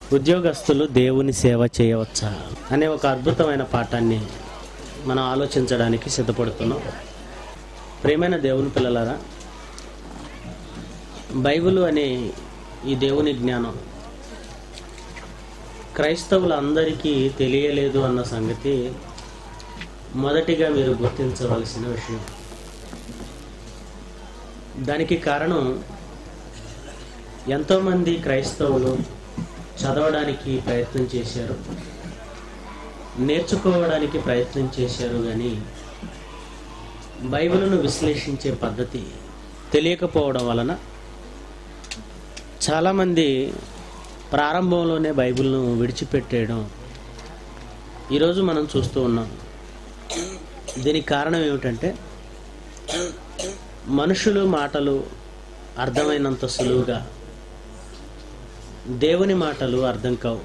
ఉద్యోగస్తులు దేవుని సేవ చేయవచ్చా అనే ఒక అద్భుతమైన పాఠాన్ని మనం ఆలోచించడానికి సిద్ధపడుతున్నాం ప్రేమైన దేవుని పిల్లలారా బైబిల్ అనే ఈ దేవుని జ్ఞానం క్రైస్తవులందరికీ తెలియలేదు అన్న సంగతి మొదటిగా మీరు గుర్తించవలసిన విషయం దానికి కారణం ఎంతోమంది క్రైస్తవులు చదవడానికి ప్రయత్నం చేశారు నేర్చుకోవడానికి ప్రయత్నం చేశారు కానీ బైబిల్ను విశ్లేషించే పద్ధతి తెలియకపోవడం వలన చాలామంది ప్రారంభంలోనే బైబిల్ను విడిచిపెట్టేయడం ఈరోజు మనం చూస్తూ ఉన్నాం దీనికి కారణం ఏమిటంటే మనుషులు మాటలు అర్థమైనంత సులువుగా దేవుని మాటలు అర్థం కావు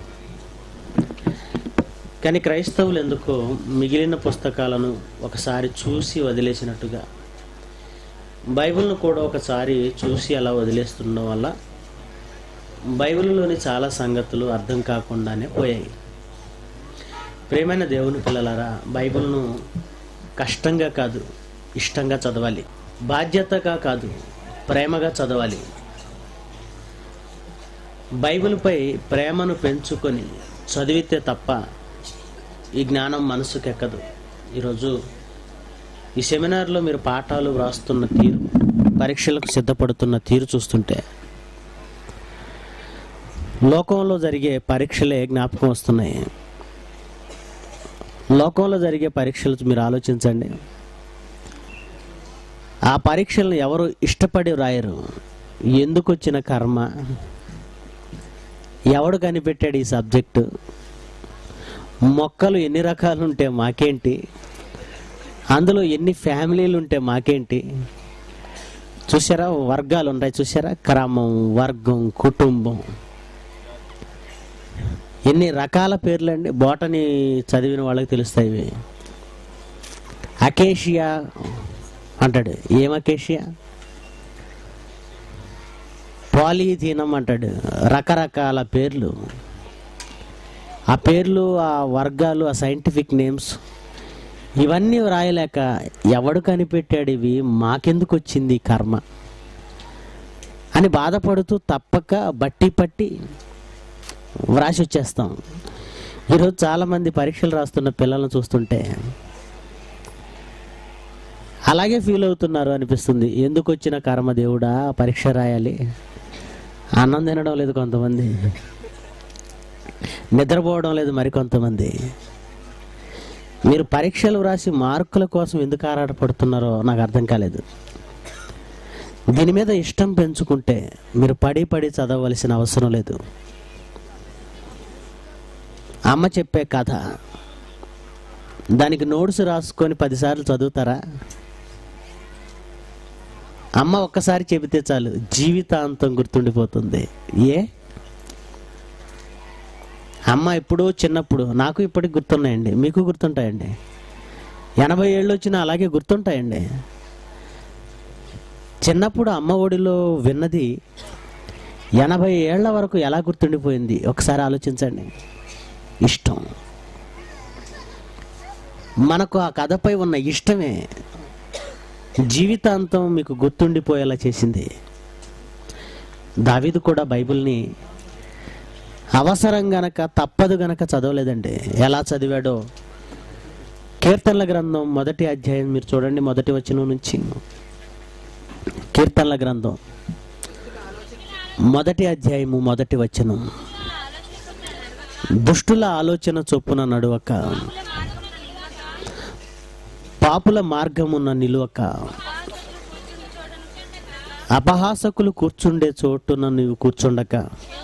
కానీ క్రైస్తవులు ఎందుకో మిగిలిన పుస్తకాలను ఒకసారి చూసి వదిలేసినట్టుగా బైబిల్ను కూడా ఒకసారి చూసి అలా వదిలేస్తుండడం వల్ల బైబిల్లోని చాలా సంగతులు అర్థం కాకుండానే పోయాయి ప్రేమైన దేవుని పిల్లలారా బైబిల్ను కష్టంగా కాదు ఇష్టంగా చదవాలి బాధ్యతగా కాదు ప్రేమగా చదవాలి బైబిల్పై ప్రేమను పెంచుకొని చదివితే తప్ప ఈ జ్ఞానం మనసుకెక్కదు ఈరోజు ఈ సెమినార్లో మీరు పాఠాలు వ్రాస్తున్న తీరు పరీక్షలకు సిద్ధపడుతున్న తీరు చూస్తుంటే లోకంలో జరిగే పరీక్షలే జ్ఞాపకం వస్తున్నాయి లోకంలో జరిగే పరీక్షలు మీరు ఆలోచించండి ఆ పరీక్షలను ఎవరు ఇష్టపడి రాయరు ఎందుకు వచ్చిన కర్మ ఎవడు కనిపెట్టాడు ఈ సబ్జెక్టు మొక్కలు ఎన్ని రకాలు ఉంటే మాకేంటి అందులో ఎన్ని ఫ్యామిలీలు ఉంటే మాకేంటి చూసారా వర్గాలు ఉంటాయి చూసారా క్రమం వర్గం కుటుంబం ఎన్ని రకాల పేర్లండి బోటని చదివిన వాళ్ళకి తెలుస్తాయి ఇవి అకేషియా అంటాడు ఏం అకేషియా పాలీథీనం అంటాడు రకరకాల పేర్లు ఆ పేర్లు ఆ వర్గాలు ఆ సైంటిఫిక్ నేమ్స్ ఇవన్నీ వ్రాయలేక ఎవడు కనిపెట్టాడు ఇవి మాకెందుకు వచ్చింది ఈ కర్మ అని బాధపడుతూ తప్పక బట్టి పట్టి వ్రాసి వచ్చేస్తాం ఈరోజు చాలామంది పరీక్షలు రాస్తున్న పిల్లలను చూస్తుంటే అలాగే ఫీల్ అవుతున్నారు అనిపిస్తుంది ఎందుకు వచ్చిన కర్మ దేవుడా పరీక్ష రాయాలి అన్నం తినడం లేదు కొంతమంది నిద్రపోవడం లేదు మరికొంతమంది మీరు పరీక్షలు వ్రాసి మార్కుల కోసం ఎందుకు ఆరాటపడుతున్నారో నాకు అర్థం కాలేదు దీని మీద ఇష్టం పెంచుకుంటే మీరు పడి పడి చదవలసిన అవసరం లేదు అమ్మ చెప్పే కథ దానికి నోట్స్ రాసుకొని పదిసార్లు చదువుతారా అమ్మ ఒక్కసారి చెబితే చాలు జీవితాంతం గుర్తుండిపోతుంది ఏ అమ్మ ఎప్పుడూ చిన్నప్పుడు నాకు ఇప్పటికి గుర్తున్నాయండి మీకు గుర్తుంటాయండి ఎనభై ఏళ్ళు వచ్చినా అలాగే గుర్తుంటాయండి చిన్నప్పుడు అమ్మ ఒడిలో విన్నది ఎనభై ఏళ్ల వరకు ఎలా గుర్తుండిపోయింది ఒకసారి ఆలోచించండి ఇష్టం మనకు ఆ కథపై ఉన్న ఇష్టమే జీవితాంతం మీకు గుర్తుండిపోయేలా చేసింది దావీదు కూడా బైబిల్ని అవసరం గనక తప్పదు గనక చదవలేదండి ఎలా చదివాడో కీర్తనల గ్రంథం మొదటి అధ్యాయం మీరు చూడండి మొదటి వచనం నుంచి కీర్తనల గ్రంథం మొదటి అధ్యాయము మొదటి వచనం దుష్టుల ఆలోచన చొప్పున నడువక పాపుల మార్గమున నిలువక అపహాసకులు కూర్చుండే చోటున నీవు కూర్చుండక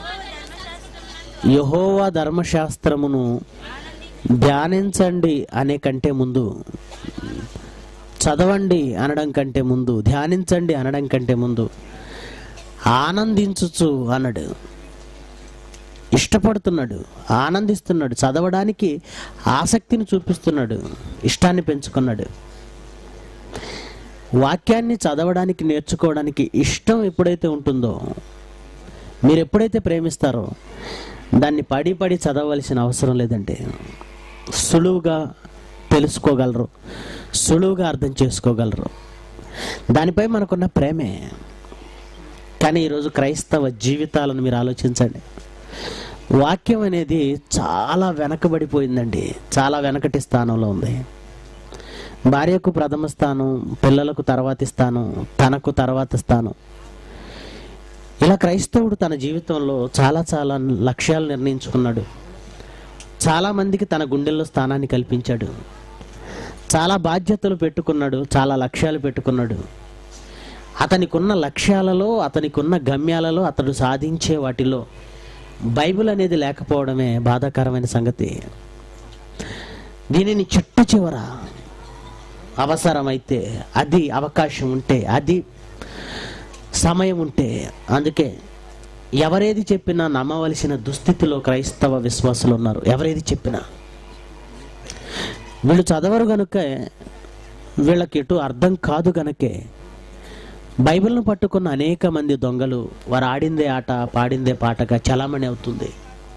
యహోవా ధర్మశాస్త్రమును ధ్యానించండి అనే కంటే ముందు చదవండి అనడం కంటే ముందు ధ్యానించండి అనడం కంటే ముందు ఆనందించుచు అన్నాడు ఇష్టపడుతున్నాడు ఆనందిస్తున్నాడు చదవడానికి ఆసక్తిని చూపిస్తున్నాడు ఇష్టాన్ని పెంచుకున్నాడు వాక్యాన్ని చదవడానికి నేర్చుకోవడానికి ఇష్టం ఎప్పుడైతే ఉంటుందో మీరు ఎప్పుడైతే ప్రేమిస్తారో దాన్ని పడి పడి చదవలసిన అవసరం లేదండి సులువుగా తెలుసుకోగలరు సులువుగా అర్థం చేసుకోగలరు దానిపై మనకున్న ప్రేమే కానీ ఈరోజు క్రైస్తవ జీవితాలను మీరు ఆలోచించండి వాక్యం అనేది చాలా వెనకబడిపోయిందండి చాలా వెనకటి స్థానంలో ఉంది భార్యకు ప్రథమ స్థానం పిల్లలకు తర్వాతి స్థానం తనకు తర్వాత స్థానం ఇలా క్రైస్తవుడు తన జీవితంలో చాలా చాలా లక్ష్యాలు నిర్ణయించుకున్నాడు చాలా మందికి తన గుండెల్లో స్థానాన్ని కల్పించాడు చాలా బాధ్యతలు పెట్టుకున్నాడు చాలా లక్ష్యాలు పెట్టుకున్నాడు అతనికి ఉన్న లక్ష్యాలలో అతనికి ఉన్న గమ్యాలలో అతడు సాధించే వాటిలో బైబిల్ అనేది లేకపోవడమే బాధాకరమైన సంగతి దీనిని చిట్ట చివర అవసరమైతే అది అవకాశం ఉంటే అది సమయం ఉంటే అందుకే ఎవరేది చెప్పినా నమ్మవలసిన దుస్థితిలో క్రైస్తవ విశ్వాసులు ఉన్నారు ఎవరేది చెప్పినా వీళ్ళు చదవరు గనుక వీళ్ళకి ఎటు అర్థం కాదు గనుకే బైబిల్ను పట్టుకున్న అనేక మంది దొంగలు వారు ఆడిందే ఆట పాడిందే పాటగా చలామణి అవుతుంది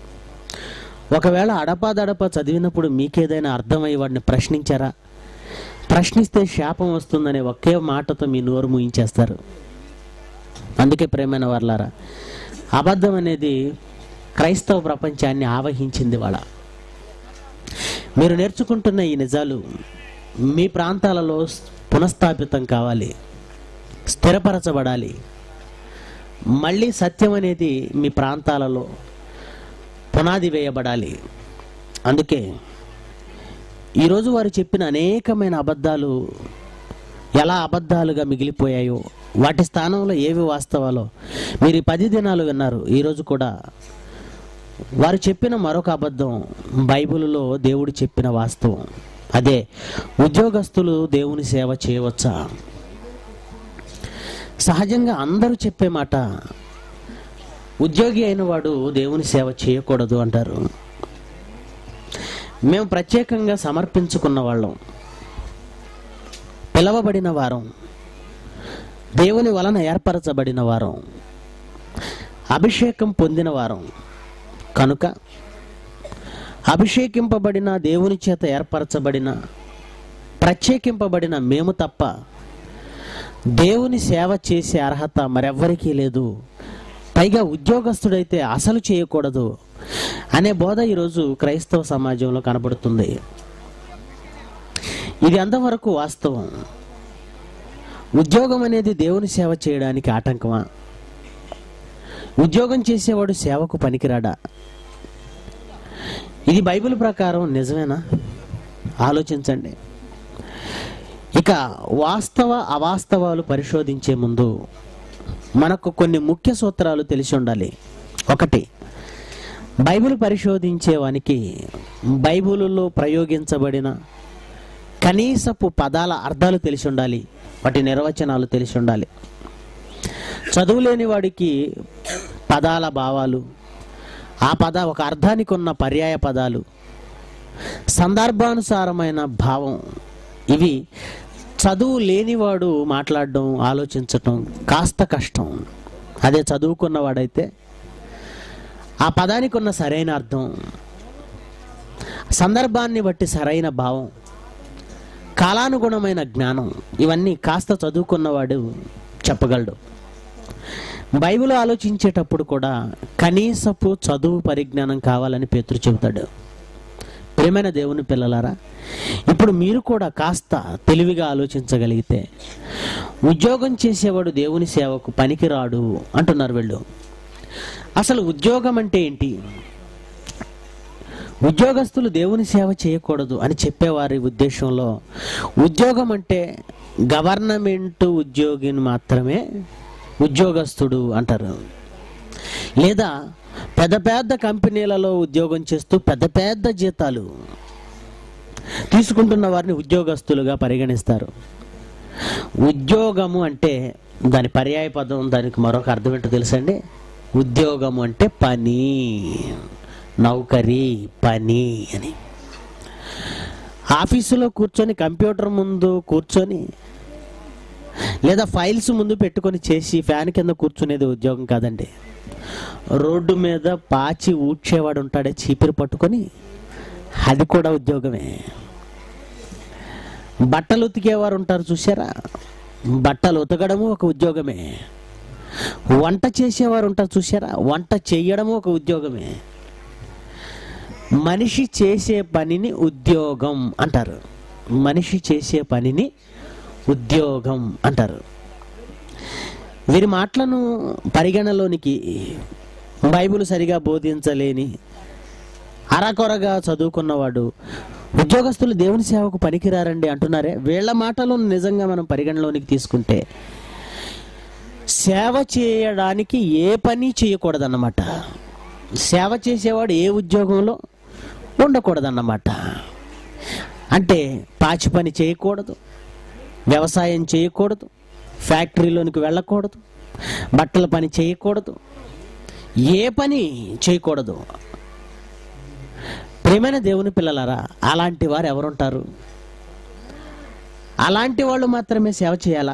ఒకవేళ అడపాదడప చదివినప్పుడు మీకేదైనా అర్థమై వాడిని ప్రశ్నించారా ప్రశ్నిస్తే శాపం వస్తుందనే ఒకే మాటతో మీ నోరు ముయించేస్తారు అందుకే ప్రేమైన వర్లారా అబద్ధం అనేది క్రైస్తవ ప్రపంచాన్ని ఆవహించింది వాళ్ళ మీరు నేర్చుకుంటున్న ఈ నిజాలు మీ ప్రాంతాలలో పునఃస్థాపితం కావాలి స్థిరపరచబడాలి మళ్ళీ సత్యం అనేది మీ ప్రాంతాలలో పునాది వేయబడాలి అందుకే ఈరోజు వారు చెప్పిన అనేకమైన అబద్ధాలు ఎలా అబద్ధాలుగా మిగిలిపోయాయో వాటి స్థానంలో ఏవి వాస్తవాలో మీరు ఈ పది దినాలు విన్నారు ఈరోజు కూడా వారు చెప్పిన మరొక అబద్ధం బైబిల్లో దేవుడు చెప్పిన వాస్తవం అదే ఉద్యోగస్తులు దేవుని సేవ చేయవచ్చా సహజంగా అందరూ చెప్పే మాట ఉద్యోగి అయిన వాడు దేవుని సేవ చేయకూడదు అంటారు మేము ప్రత్యేకంగా సమర్పించుకున్న వాళ్ళం పిలవబడిన వారం దేవుని వలన ఏర్పరచబడిన వారం అభిషేకం పొందిన వారం కనుక అభిషేకింపబడిన దేవుని చేత ఏర్పరచబడిన ప్రత్యేకింపబడిన మేము తప్ప దేవుని సేవ చేసే అర్హత మరెవ్వరికీ లేదు పైగా ఉద్యోగస్తుడైతే అసలు చేయకూడదు అనే బోధ ఈరోజు క్రైస్తవ సమాజంలో కనబడుతుంది ఇది అంతవరకు వాస్తవం ఉద్యోగం అనేది దేవుని సేవ చేయడానికి ఆటంకమా ఉద్యోగం చేసేవాడు సేవకు పనికిరాడా ఇది బైబిల్ ప్రకారం నిజమేనా ఆలోచించండి ఇక వాస్తవ అవాస్తవాలు పరిశోధించే ముందు మనకు కొన్ని ముఖ్య సూత్రాలు తెలిసి ఉండాలి ఒకటి బైబిల్ పరిశోధించేవానికి బైబిల్లో ప్రయోగించబడిన కనీసపు పదాల అర్థాలు తెలిసి ఉండాలి వాటి నిర్వచనాలు తెలిసి ఉండాలి చదువులేని వాడికి పదాల భావాలు ఆ పద ఒక అర్థానికి ఉన్న పర్యాయ పదాలు సందర్భానుసారమైన భావం ఇవి చదువు లేనివాడు మాట్లాడడం ఆలోచించటం కాస్త కష్టం అదే చదువుకున్నవాడైతే ఆ పదానికి ఉన్న సరైన అర్థం సందర్భాన్ని బట్టి సరైన భావం కాలానుగుణమైన జ్ఞానం ఇవన్నీ కాస్త చదువుకున్నవాడు చెప్పగలడు బైబిల్ ఆలోచించేటప్పుడు కూడా కనీసపు చదువు పరిజ్ఞానం కావాలని పేతురు చెబుతాడు ప్రియమైన దేవుని పిల్లలారా ఇప్పుడు మీరు కూడా కాస్త తెలివిగా ఆలోచించగలిగితే ఉద్యోగం చేసేవాడు దేవుని సేవకు పనికిరాడు అంటున్నారు వీళ్ళు అసలు ఉద్యోగం అంటే ఏంటి ఉద్యోగస్తులు దేవుని సేవ చేయకూడదు అని చెప్పేవారి ఉద్దేశంలో ఉద్యోగం అంటే గవర్నమెంట్ ఉద్యోగిని మాత్రమే ఉద్యోగస్తుడు అంటారు లేదా పెద్ద పెద్ద కంపెనీలలో ఉద్యోగం చేస్తూ పెద్ద పెద్ద జీతాలు తీసుకుంటున్న వారిని ఉద్యోగస్తులుగా పరిగణిస్తారు ఉద్యోగము అంటే దాని పర్యాయ పదం దానికి మరొక అర్థం ఏంటో తెలుసండి ఉద్యోగము అంటే పని నౌకరీ పని అని ఆఫీసులో కూర్చొని కంప్యూటర్ ముందు కూర్చొని లేదా ఫైల్స్ ముందు పెట్టుకొని చేసి ఫ్యాన్ కింద కూర్చునేది ఉద్యోగం కాదండి రోడ్డు మీద పాచి ఊడ్చేవాడు ఉంటాడే చీపిరి పట్టుకొని అది కూడా ఉద్యోగమే బట్టలు ఉతికేవారు ఉంటారు చూసారా బట్టలు ఉతకడము ఒక ఉద్యోగమే వంట చేసేవారు ఉంటారు చూసారా వంట చేయడము ఒక ఉద్యోగమే మనిషి చేసే పనిని ఉద్యోగం అంటారు మనిషి చేసే పనిని ఉద్యోగం అంటారు వీరి మాటలను పరిగణలోనికి బైబిల్ సరిగా బోధించలేని అరకొరగా చదువుకున్నవాడు ఉద్యోగస్తులు దేవుని సేవకు పనికిరారండి అంటున్నారే వీళ్ళ మాటలను నిజంగా మనం పరిగణలోనికి తీసుకుంటే సేవ చేయడానికి ఏ పని చేయకూడదన్నమాట సేవ చేసేవాడు ఏ ఉద్యోగంలో ఉండకూడదన్నమాట అంటే పాచి పని చేయకూడదు వ్యవసాయం చేయకూడదు ఫ్యాక్టరీలోనికి వెళ్ళకూడదు బట్టల పని చేయకూడదు ఏ పని చేయకూడదు ప్రేమైన దేవుని పిల్లలారా అలాంటి వారు ఎవరుంటారు అలాంటి వాళ్ళు మాత్రమే సేవ చేయాలా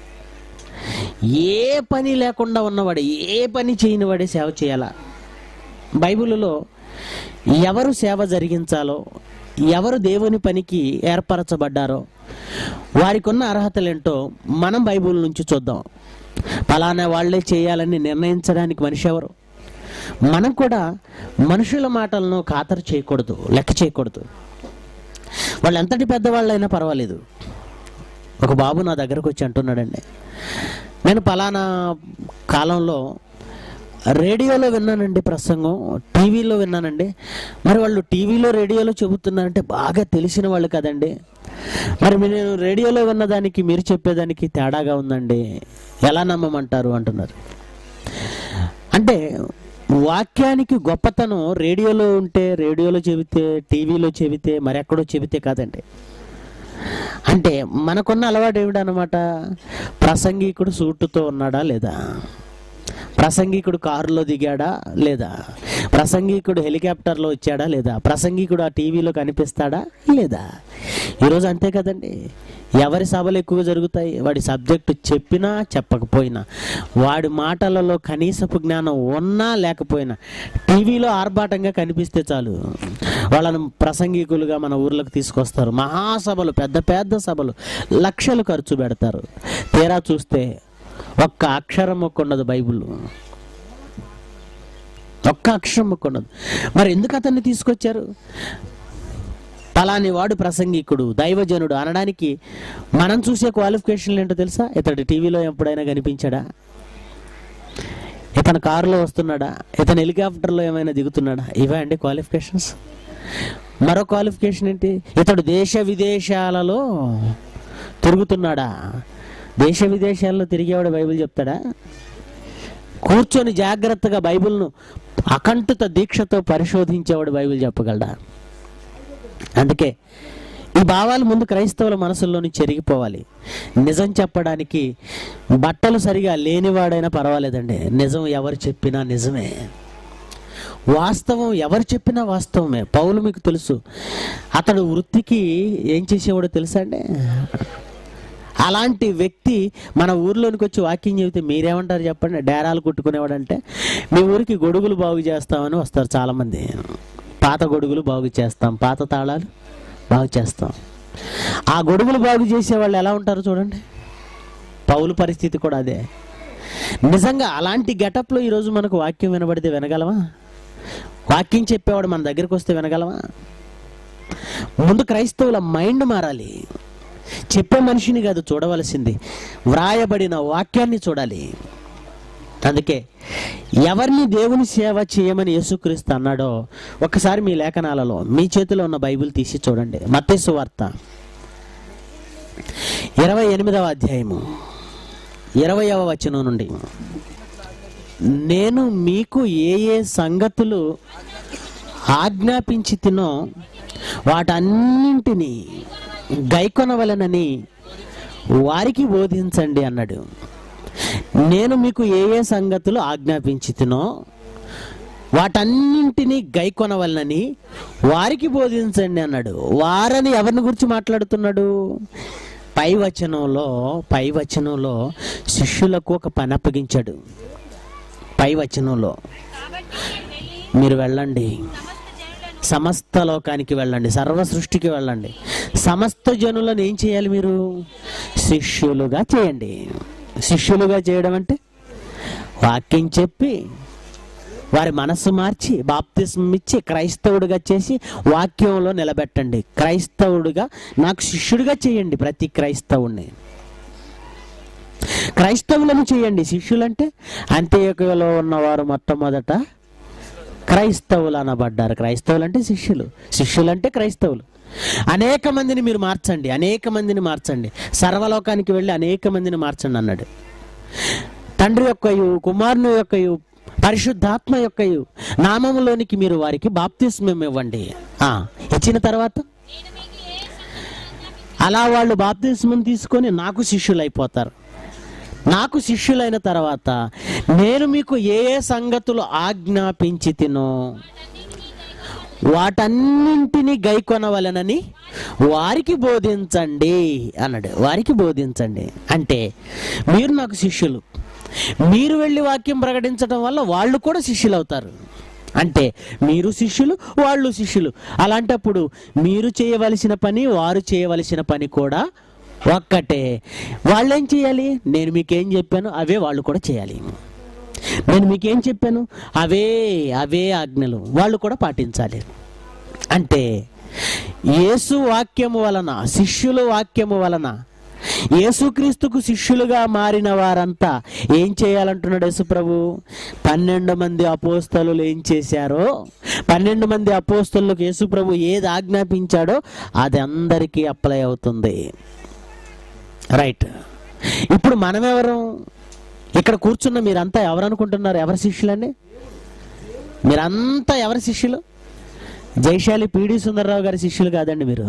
ఏ పని లేకుండా ఉన్నవాడు ఏ పని చేయని వాడే సేవ చేయాలా బైబిల్లో ఎవరు సేవ జరిగించాలో ఎవరు దేవుని పనికి ఏర్పరచబడ్డారో వారికి ఉన్న అర్హతలేంటో మనం బైబిల్ నుంచి చూద్దాం ఫలానా వాళ్ళే చేయాలని నిర్ణయించడానికి మనిషి ఎవరు మనం కూడా మనుషుల మాటలను ఖాతరు చేయకూడదు లెక్క చేయకూడదు వాళ్ళు ఎంతటి పెద్దవాళ్ళైనా పర్వాలేదు ఒక బాబు నా దగ్గరకు వచ్చి అంటున్నాడండి నేను పలానా కాలంలో రేడియోలో విన్నానండి ప్రసంగం టీవీలో విన్నానండి మరి వాళ్ళు టీవీలో రేడియోలో చెబుతున్నారంటే బాగా తెలిసిన వాళ్ళు కదండి మరి నేను రేడియోలో విన్నదానికి మీరు చెప్పేదానికి తేడాగా ఉందండి ఎలా నమ్మమంటారు అంటున్నారు అంటే వాక్యానికి గొప్పతనం రేడియోలో ఉంటే రేడియోలో చెబితే టీవీలో చెబితే మరెక్కడో చెబితే కాదండి అంటే మనకున్న అలవాటు ఏమిటనమాట ప్రసంగికుడు సూటుతో ఉన్నాడా లేదా ప్రసంగికుడు కారులో దిగాడా లేదా ప్రసంగికుడు హెలికాప్టర్లో వచ్చాడా లేదా ప్రసంగికుడు ఆ టీవీలో కనిపిస్తాడా లేదా ఈరోజు అంతే కదండి ఎవరి సభలు ఎక్కువగా జరుగుతాయి వాడి సబ్జెక్టు చెప్పినా చెప్పకపోయినా వాడి మాటలలో కనీసపు జ్ఞానం ఉన్నా లేకపోయినా టీవీలో ఆర్భాటంగా కనిపిస్తే చాలు వాళ్ళను ప్రసంగికులుగా మన ఊర్లకు తీసుకొస్తారు మహాసభలు పెద్ద పెద్ద సభలు లక్షలు ఖర్చు పెడతారు తీరా చూస్తే ఒక్క అక్షరం ఒక్క ఉండదు బైబిల్ ఒక్క అక్షరం ఒక్క ఉండదు మరి ఎందుకు అతన్ని తీసుకొచ్చారు పలాని వాడు ప్రసంగికుడు దైవజనుడు అనడానికి మనం చూసే క్వాలిఫికేషన్లు ఏంటో తెలుసా ఇతడు టీవీలో ఎప్పుడైనా కనిపించాడా ఇతను కారులో వస్తున్నాడా ఇతను హెలికాప్టర్లో ఏమైనా దిగుతున్నాడా ఇవే అండి క్వాలిఫికేషన్స్ మరో క్వాలిఫికేషన్ ఏంటి ఇతడు దేశ విదేశాలలో తిరుగుతున్నాడా దేశ విదేశాల్లో తిరిగేవాడు బైబిల్ చెప్తాడా కూర్చొని జాగ్రత్తగా బైబిల్ను అకంఠిత దీక్షతో పరిశోధించేవాడు బైబిల్ చెప్పగలడా అందుకే ఈ భావాలు ముందు క్రైస్తవుల మనసుల్లోని చెరిగిపోవాలి నిజం చెప్పడానికి బట్టలు సరిగా లేనివాడైనా పర్వాలేదండి నిజం ఎవరు చెప్పినా నిజమే వాస్తవం ఎవరు చెప్పినా వాస్తవమే పౌలు మీకు తెలుసు అతడు వృత్తికి ఏం చేసేవాడో తెలుసా అండి అలాంటి వ్యక్తి మన ఊర్లోనికి వచ్చి వాకింగ్ చెబితే మీరేమంటారు చెప్పండి డేరాలు కుట్టుకునేవాడంటే మీ ఊరికి గొడుగులు బాగు చేస్తామని వస్తారు చాలామంది పాత గొడుగులు బాగు చేస్తాం పాత తాళాలు బాగు చేస్తాం ఆ గొడుగులు బాగు చేసే వాళ్ళు ఎలా ఉంటారు చూడండి పౌలు పరిస్థితి కూడా అదే నిజంగా అలాంటి గెటప్లో ఈరోజు మనకు వాక్యం వినబడితే వినగలమా వాక్యం చెప్పేవాడు మన దగ్గరికి వస్తే వినగలమా ముందు క్రైస్తవుల మైండ్ మారాలి చెప్పే మనిషిని కాదు చూడవలసింది వ్రాయబడిన వాక్యాన్ని చూడాలి అందుకే ఎవరిని దేవుని సేవ చేయమని యేసుక్రీస్తు అన్నాడో ఒకసారి మీ లేఖనాలలో మీ చేతిలో ఉన్న బైబిల్ తీసి చూడండి మత్తేసు వార్త ఇరవై ఎనిమిదవ అధ్యాయము ఇరవయవ వచనం నుండి నేను మీకు ఏ ఏ సంగతులు ఆజ్ఞాపించి తినో వాటన్నింటినీ గైకొనవలనని వారికి బోధించండి అన్నాడు నేను మీకు ఏ ఏ సంగతులు ఆజ్ఞాపించి తినో వాటన్నింటినీ గైకొనవలనని వారికి బోధించండి అన్నాడు వారని ఎవరిని గురించి మాట్లాడుతున్నాడు పై వచనంలో పై వచనంలో శిష్యులకు ఒక పని అప్పగించాడు పై పై వచనంలో మీరు వెళ్ళండి సమస్త లోకానికి వెళ్ళండి సర్వ సృష్టికి వెళ్ళండి సమస్త జనులను ఏం చేయాలి మీరు శిష్యులుగా చేయండి శిష్యులుగా చేయడం అంటే వాక్యం చెప్పి వారి మనస్సు మార్చి బాప్తిస్మం ఇచ్చి క్రైస్తవుడిగా చేసి వాక్యంలో నిలబెట్టండి క్రైస్తవుడిగా నాకు శిష్యుడిగా చేయండి ప్రతి క్రైస్తవుడిని క్రైస్తవులను చేయండి శిష్యులంటే అంత్యకులో ఉన్నవారు మొట్టమొదట క్రైస్తవులు అనబడ్డారు క్రైస్తవులు అంటే శిష్యులు శిష్యులు అంటే క్రైస్తవులు అనేక మందిని మీరు మార్చండి అనేక మందిని మార్చండి సర్వలోకానికి వెళ్ళి అనేక మందిని మార్చండి అన్నాడు తండ్రి యొక్కయు కుమారుని యొక్కయు పరిశుద్ధాత్మ యొక్కయు నామములోనికి మీరు వారికి బాప్తిస్మం ఇవ్వండి ఆ, ఇచ్చిన తర్వాత అలా వాళ్ళు బాప్తిస్మం తీసుకొని నాకు శిష్యులైపోతారు నాకు శిష్యులైన తర్వాత నేను మీకు ఏ ఏ సంగతులు ఆజ్ఞాపించి తినో వాటన్నింటినీ గైకొనవలనని వారికి బోధించండి అన్నాడు వారికి బోధించండి అంటే మీరు నాకు శిష్యులు మీరు వెళ్ళి వాక్యం ప్రకటించడం వల్ల వాళ్ళు కూడా శిష్యులు అవుతారు అంటే మీరు శిష్యులు వాళ్ళు శిష్యులు అలాంటప్పుడు మీరు చేయవలసిన పని వారు చేయవలసిన పని కూడా ఒక్కటే వాళ్ళేం చేయాలి నేను మీకేం చెప్పాను అవే వాళ్ళు కూడా చేయాలి నేను మీకేం చెప్పాను అవే అవే ఆజ్ఞలు వాళ్ళు కూడా పాటించాలి అంటే యేసు వాక్యము వలన శిష్యుల వాక్యము వలన యేసుక్రీస్తుకు శిష్యులుగా మారిన వారంతా ఏం చేయాలంటున్నాడు యేసు ప్రభు పన్నెండు మంది అపోస్తలు ఏం చేశారో పన్నెండు మంది అపోస్తలకు యేసు ప్రభు ఏది ఆజ్ఞాపించాడో అది అందరికీ అప్లై అవుతుంది రైట్ ఇప్పుడు మనమెవరు ఇక్కడ కూర్చున్న మీరంతా ఎవరు అనుకుంటున్నారు ఎవరి శిష్యులండి మీరంతా ఎవరి శిష్యులు జైశాలి పీడి సుందరరావు గారి శిష్యులు కాదండి మీరు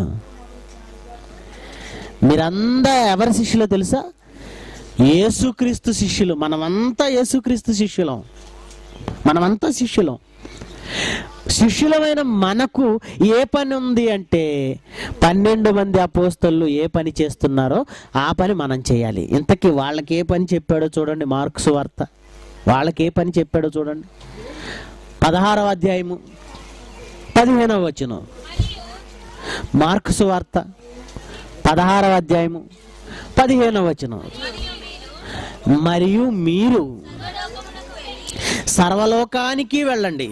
మీరంతా ఎవరి శిష్యులో తెలుసా యేసుక్రీస్తు శిష్యులు మనమంతా యేసుక్రీస్తు శిష్యులం మనమంతా శిష్యులం శిష్యులమైన మనకు ఏ పని ఉంది అంటే పన్నెండు మంది అపోస్తలు ఏ పని చేస్తున్నారో ఆ పని మనం చేయాలి ఇంతకీ వాళ్ళకి ఏ పని చెప్పాడో చూడండి మార్క్స్ వార్త వాళ్ళకి ఏ పని చెప్పాడో చూడండి పదహారవ అధ్యాయము పదిహేనవ వచనం మార్క్స్ వార్త పదహారవ అధ్యాయము పదిహేనవ వచనం మరియు మీరు సర్వలోకానికి వెళ్ళండి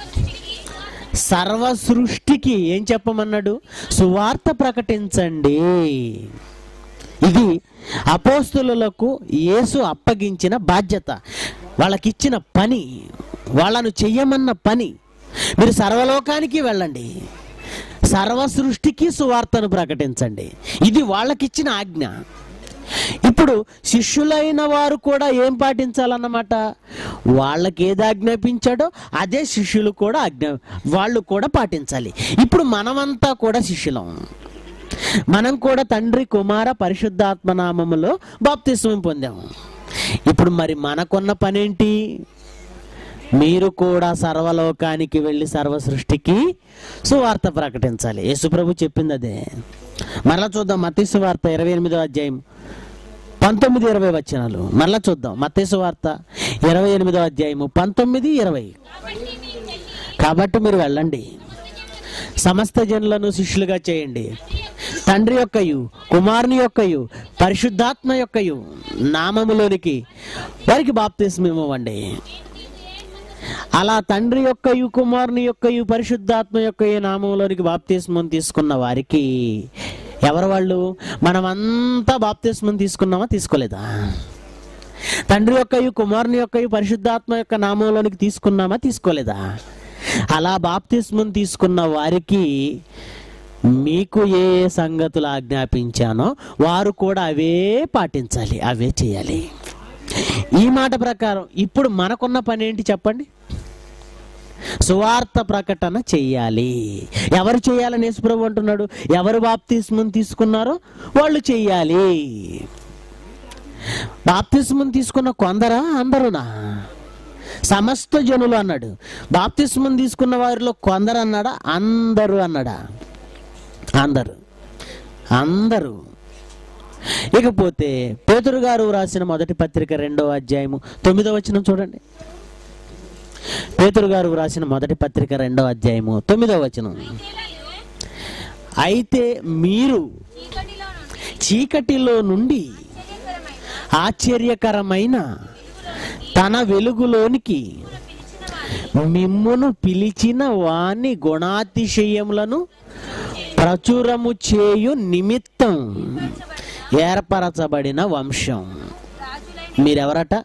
సర్వ సృష్టికి ఏం చెప్పమన్నాడు సువార్త ప్రకటించండి ఇది అపోస్తులకు యేసు అప్పగించిన బాధ్యత వాళ్ళకిచ్చిన పని వాళ్ళను చెయ్యమన్న పని మీరు సర్వలోకానికి వెళ్ళండి సర్వ సృష్టికి సువార్తను ప్రకటించండి ఇది వాళ్ళకిచ్చిన ఆజ్ఞ ఇప్పుడు శిష్యులైన వారు కూడా ఏం పాటించాలన్నమాట వాళ్ళకి ఏది ఆజ్ఞాపించాడో అదే శిష్యులు కూడా ఆజ్ఞ వాళ్ళు కూడా పాటించాలి ఇప్పుడు మనమంతా కూడా శిష్యులం మనం కూడా తండ్రి కుమార పరిశుద్ధాత్మ నామములో బాప్తిస్వం పొందాము ఇప్పుడు మరి మనకున్న పనేంటి మీరు కూడా సర్వలోకానికి వెళ్ళి సర్వ సృష్టికి సువార్త ప్రకటించాలి యేసుప్రభు చెప్పింది అదే మరలా చూద్దాం మతీసు వార్త ఇరవై ఎనిమిదో అధ్యాయం పంతొమ్మిది ఇరవై వచనాలు మరలా చూద్దాం మతేసు వార్త ఇరవై ఎనిమిదో అధ్యాయము పంతొమ్మిది ఇరవై కాబట్టి మీరు వెళ్ళండి సమస్త జనులను శిష్యులుగా చేయండి తండ్రి యొక్కయు కుమారుని యొక్కయు పరిశుద్ధాత్మ యొక్కయు నామములోనికి వారికి బాప్తిస్మం ఇవ్వండి అలా తండ్రి యొక్కయు కుమారుని యొక్కయు పరిశుద్ధాత్మ యొక్క నామంలోనికి బాప్తిస్మం తీసుకున్న వారికి ఎవరు వాళ్ళు మనమంతా బాప్తిస్మం తీసుకున్నామా తీసుకోలేదా తండ్రి యొక్కయు కుమారుని యొక్కయు పరిశుద్ధాత్మ యొక్క నామంలోనికి తీసుకున్నామా తీసుకోలేదా అలా బాప్తిస్మం తీసుకున్న వారికి మీకు ఏ ఏ సంగతులు ఆజ్ఞాపించానో వారు కూడా అవే పాటించాలి అవే చేయాలి ఈ మాట ప్రకారం ఇప్పుడు మనకున్న పని ఏంటి చెప్పండి సువార్త ప్రకటన చెయ్యాలి ఎవరు చేయాలని యేసుప్రభు అంటున్నాడు ఎవరు బాప్తిస్మం తీసుకున్నారో వాళ్ళు చెయ్యాలి బాప్తిస్మం తీసుకున్న కొందరా అందరునా సమస్త జనులు అన్నాడు బాప్తిస్మం తీసుకున్న వారిలో కొందరు అన్నాడా అందరూ అన్నాడా అందరూ అందరూ ఇకపోతే పేతురు గారు రాసిన మొదటి పత్రిక రెండో అధ్యాయము తొమ్మిదో వచనం చూడండి పేతురు గారు రాసిన మొదటి పత్రిక రెండవ అధ్యాయము తొమ్మిదవ వచనం అయితే మీరు చీకటిలో నుండి ఆశ్చర్యకరమైన తన వెలుగులోనికి మిమ్మును పిలిచిన వాని గుణాతిశయములను ప్రచురము చేయు నిమిత్తం ఏర్పరచబడిన వంశం మీరెవరట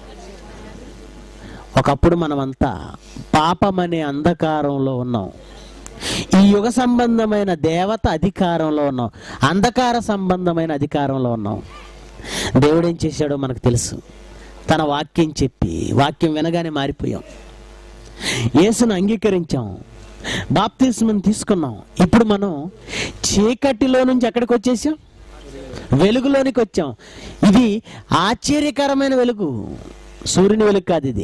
ఒకప్పుడు మనమంతా పాపమనే అంధకారంలో ఉన్నాం ఈ యుగ సంబంధమైన దేవత అధికారంలో ఉన్నాం అంధకార సంబంధమైన అధికారంలో ఉన్నాం దేవుడు ఏం చేశాడో మనకు తెలుసు తన వాక్యం చెప్పి వాక్యం వినగానే మారిపోయాం యేసును అంగీకరించాం బాప్తిస్మం తీసుకున్నాం ఇప్పుడు మనం చీకటిలో నుంచి ఎక్కడికి వచ్చేసాం వెలుగులోనికి వచ్చాం ఇది ఆశ్చర్యకరమైన వెలుగు సూర్యుని వెలుగు కాదు ఇది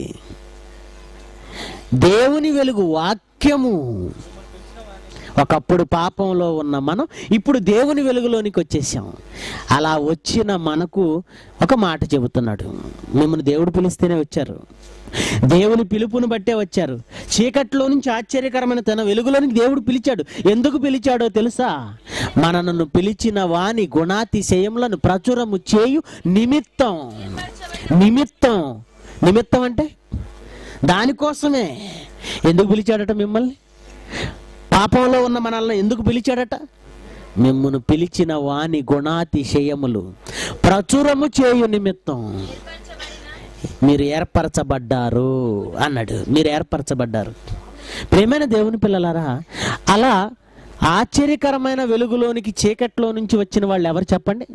దేవుని వెలుగు వాక్యము ఒకప్పుడు పాపంలో ఉన్న మనం ఇప్పుడు దేవుని వెలుగులోనికి వచ్చేసాం అలా వచ్చిన మనకు ఒక మాట చెబుతున్నాడు మిమ్మల్ని దేవుడు పిలిస్తేనే వచ్చారు దేవుని పిలుపుని బట్టే వచ్చారు చీకట్లో నుంచి ఆశ్చర్యకరమైన తన వెలుగులోనికి దేవుడు పిలిచాడు ఎందుకు పిలిచాడో తెలుసా మనను పిలిచిన వాని గుణాతిశయములను ప్రచురము చేయు నిమిత్తం నిమిత్తం నిమిత్తం అంటే దానికోసమే ఎందుకు పిలిచాడట మిమ్మల్ని పాపంలో ఉన్న మనల్ని ఎందుకు పిలిచాడట మిమ్మును పిలిచిన వాని గుణాతిశయములు ప్రచురము చేయు నిమిత్తం మీరు ఏర్పరచబడ్డారు అన్నాడు మీరు ఏర్పరచబడ్డారు ప్రేమైన దేవుని పిల్లలారా అలా ఆశ్చర్యకరమైన వెలుగులోనికి చీకట్లో నుంచి వచ్చిన వాళ్ళు ఎవరు చెప్పండి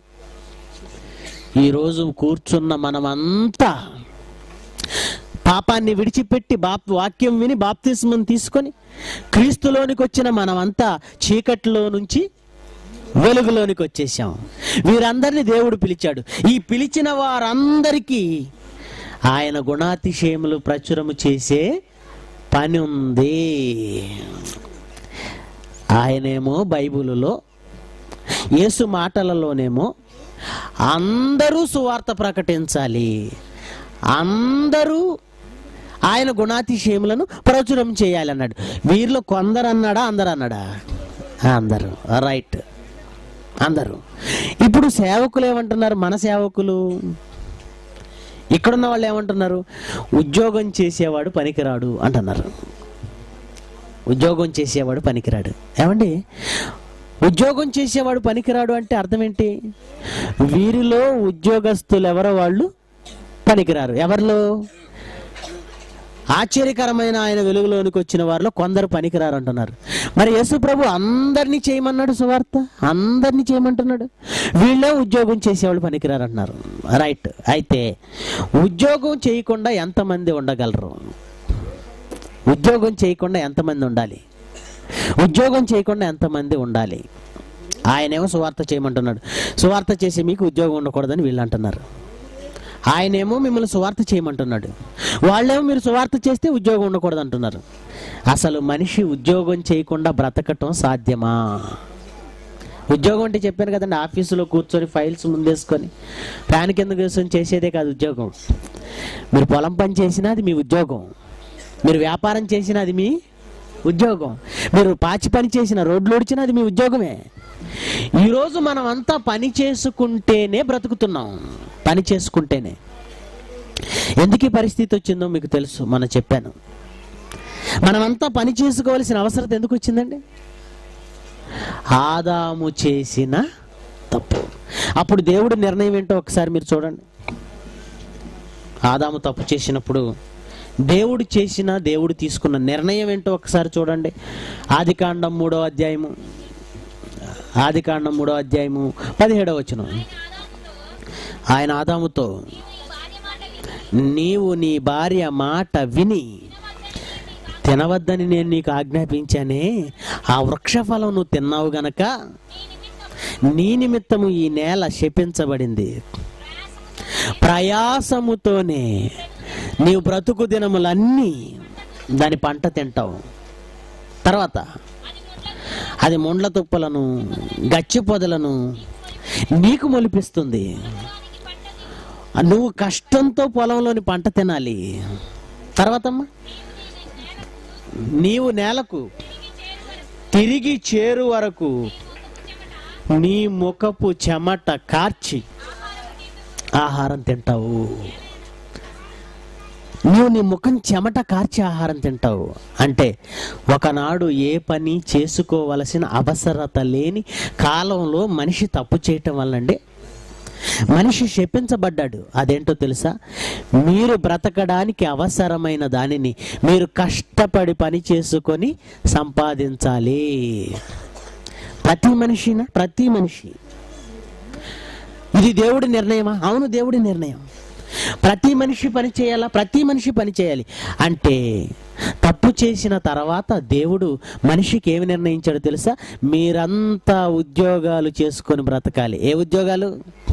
ఈరోజు కూర్చున్న మనమంతా పాపాన్ని విడిచిపెట్టి బాప్ వాక్యం విని బాప్తిస్మం తీసుకొని క్రీస్తులోనికి వచ్చిన మనమంతా చీకట్లో నుంచి వెలుగులోనికి వచ్చేసాం వీరందరినీ దేవుడు పిలిచాడు ఈ పిలిచిన వారందరికీ ఆయన గుణాతిశయములు ప్రచురము చేసే పని ఉంది ఆయనేమో బైబిలులో యేసు మాటలలోనేమో అందరూ సువార్త ప్రకటించాలి అందరూ ఆయన గుణాతిశయములను ప్రచురం చేయాలన్నాడు వీరిలో కొందరు అన్నాడా అందరు అన్నాడా అందరూ రైట్ అందరూ ఇప్పుడు సేవకులు ఏమంటున్నారు మన సేవకులు ఇక్కడున్న వాళ్ళు ఏమంటున్నారు ఉద్యోగం చేసేవాడు పనికిరాడు అంటున్నారు ఉద్యోగం చేసేవాడు పనికిరాడు ఏమండి ఉద్యోగం చేసేవాడు పనికిరాడు అంటే అర్థం ఏంటి వీరిలో ఉద్యోగస్తులు ఎవరో వాళ్ళు పనికిరారు ఎవరిలో ఆశ్చర్యకరమైన ఆయన వెలుగులోనికి వచ్చిన వారిలో కొందరు పనికిరారు అంటున్నారు మరి యేసు ప్రభు అందరినీ చేయమన్నాడు సువార్త అందరినీ చేయమంటున్నాడు వీళ్ళే ఉద్యోగం చేసేవాళ్ళు పనికిరారు అంటున్నారు రైట్ అయితే ఉద్యోగం చేయకుండా ఎంతమంది ఉండగలరు ఉద్యోగం చేయకుండా ఎంతమంది ఉండాలి ఉద్యోగం చేయకుండా ఎంతమంది ఉండాలి ఆయనేమో సువార్త చేయమంటున్నాడు సువార్త చేసి మీకు ఉద్యోగం ఉండకూడదని వీళ్ళు అంటున్నారు ఆయనేమో మిమ్మల్ని సువార్త చేయమంటున్నాడు వాళ్ళేమో మీరు సువార్త చేస్తే ఉద్యోగం ఉండకూడదు అంటున్నారు అసలు మనిషి ఉద్యోగం చేయకుండా బ్రతకటం సాధ్యమా ఉద్యోగం అంటే చెప్పాను కదండి ఆఫీసులో కూర్చొని ఫైల్స్ ముందేసుకొని ఫ్యాన్ కింద కూర్చొని చేసేదే కాదు ఉద్యోగం మీరు పొలం పని చేసినా అది మీ ఉద్యోగం మీరు వ్యాపారం చేసినా అది మీ ఉద్యోగం మీరు పాచి పని చేసిన రోడ్లు ఉడిచినా అది మీ ఉద్యోగమే ఈరోజు మనం అంతా పని చేసుకుంటేనే బ్రతుకుతున్నాం పని చేసుకుంటేనే ఎందుకు ఈ పరిస్థితి వచ్చిందో మీకు తెలుసు మనం చెప్పాను మనమంతా పని చేసుకోవాల్సిన అవసరం ఎందుకు వచ్చిందండి ఆదాము చేసిన తప్పు అప్పుడు దేవుడి నిర్ణయం ఏంటో ఒకసారి మీరు చూడండి ఆదాము తప్పు చేసినప్పుడు దేవుడు చేసిన దేవుడు తీసుకున్న నిర్ణయం ఏంటో ఒకసారి చూడండి ఆదికాండం మూడో అధ్యాయము ఆదికాండం మూడో అధ్యాయము పదిహేడవ వచనం ఆయన ఆదాముతో నీవు నీ భార్య మాట విని తినవద్దని నేను నీకు ఆజ్ఞాపించానే ఆ వృక్షఫలం నువ్వు తిన్నావు గనక నీ నిమిత్తము ఈ నేల శపించబడింది ప్రయాసముతోనే నీవు బ్రతుకు దినములన్నీ దాని పంట తింటావు తర్వాత అది ముండ్ల తుప్పలను గచ్చి పొదలను నీకు మొలిపిస్తుంది నువ్వు కష్టంతో పొలంలోని పంట తినాలి తర్వాతమ్మా నీవు నేలకు తిరిగి చేరు వరకు నీ ముఖపు చెమట కార్చి ఆహారం తింటావు నువ్వు నీ ముఖం చెమట కార్చి ఆహారం తింటావు అంటే ఒకనాడు ఏ పని చేసుకోవలసిన అవసరత లేని కాలంలో మనిషి తప్పు చేయటం వల్లండి మనిషి శపించబడ్డాడు అదేంటో తెలుసా మీరు బ్రతకడానికి అవసరమైన దానిని మీరు కష్టపడి పని చేసుకొని సంపాదించాలి ప్రతి మనిషిన ప్రతి మనిషి ఇది దేవుడి నిర్ణయమా అవును దేవుడి నిర్ణయం ప్రతి మనిషి పని చేయాలా ప్రతి మనిషి పని చేయాలి అంటే తప్పు చేసిన తర్వాత దేవుడు మనిషికి ఏమి నిర్ణయించాడో తెలుసా మీరంతా ఉద్యోగాలు చేసుకొని బ్రతకాలి ఏ ఉద్యోగాలు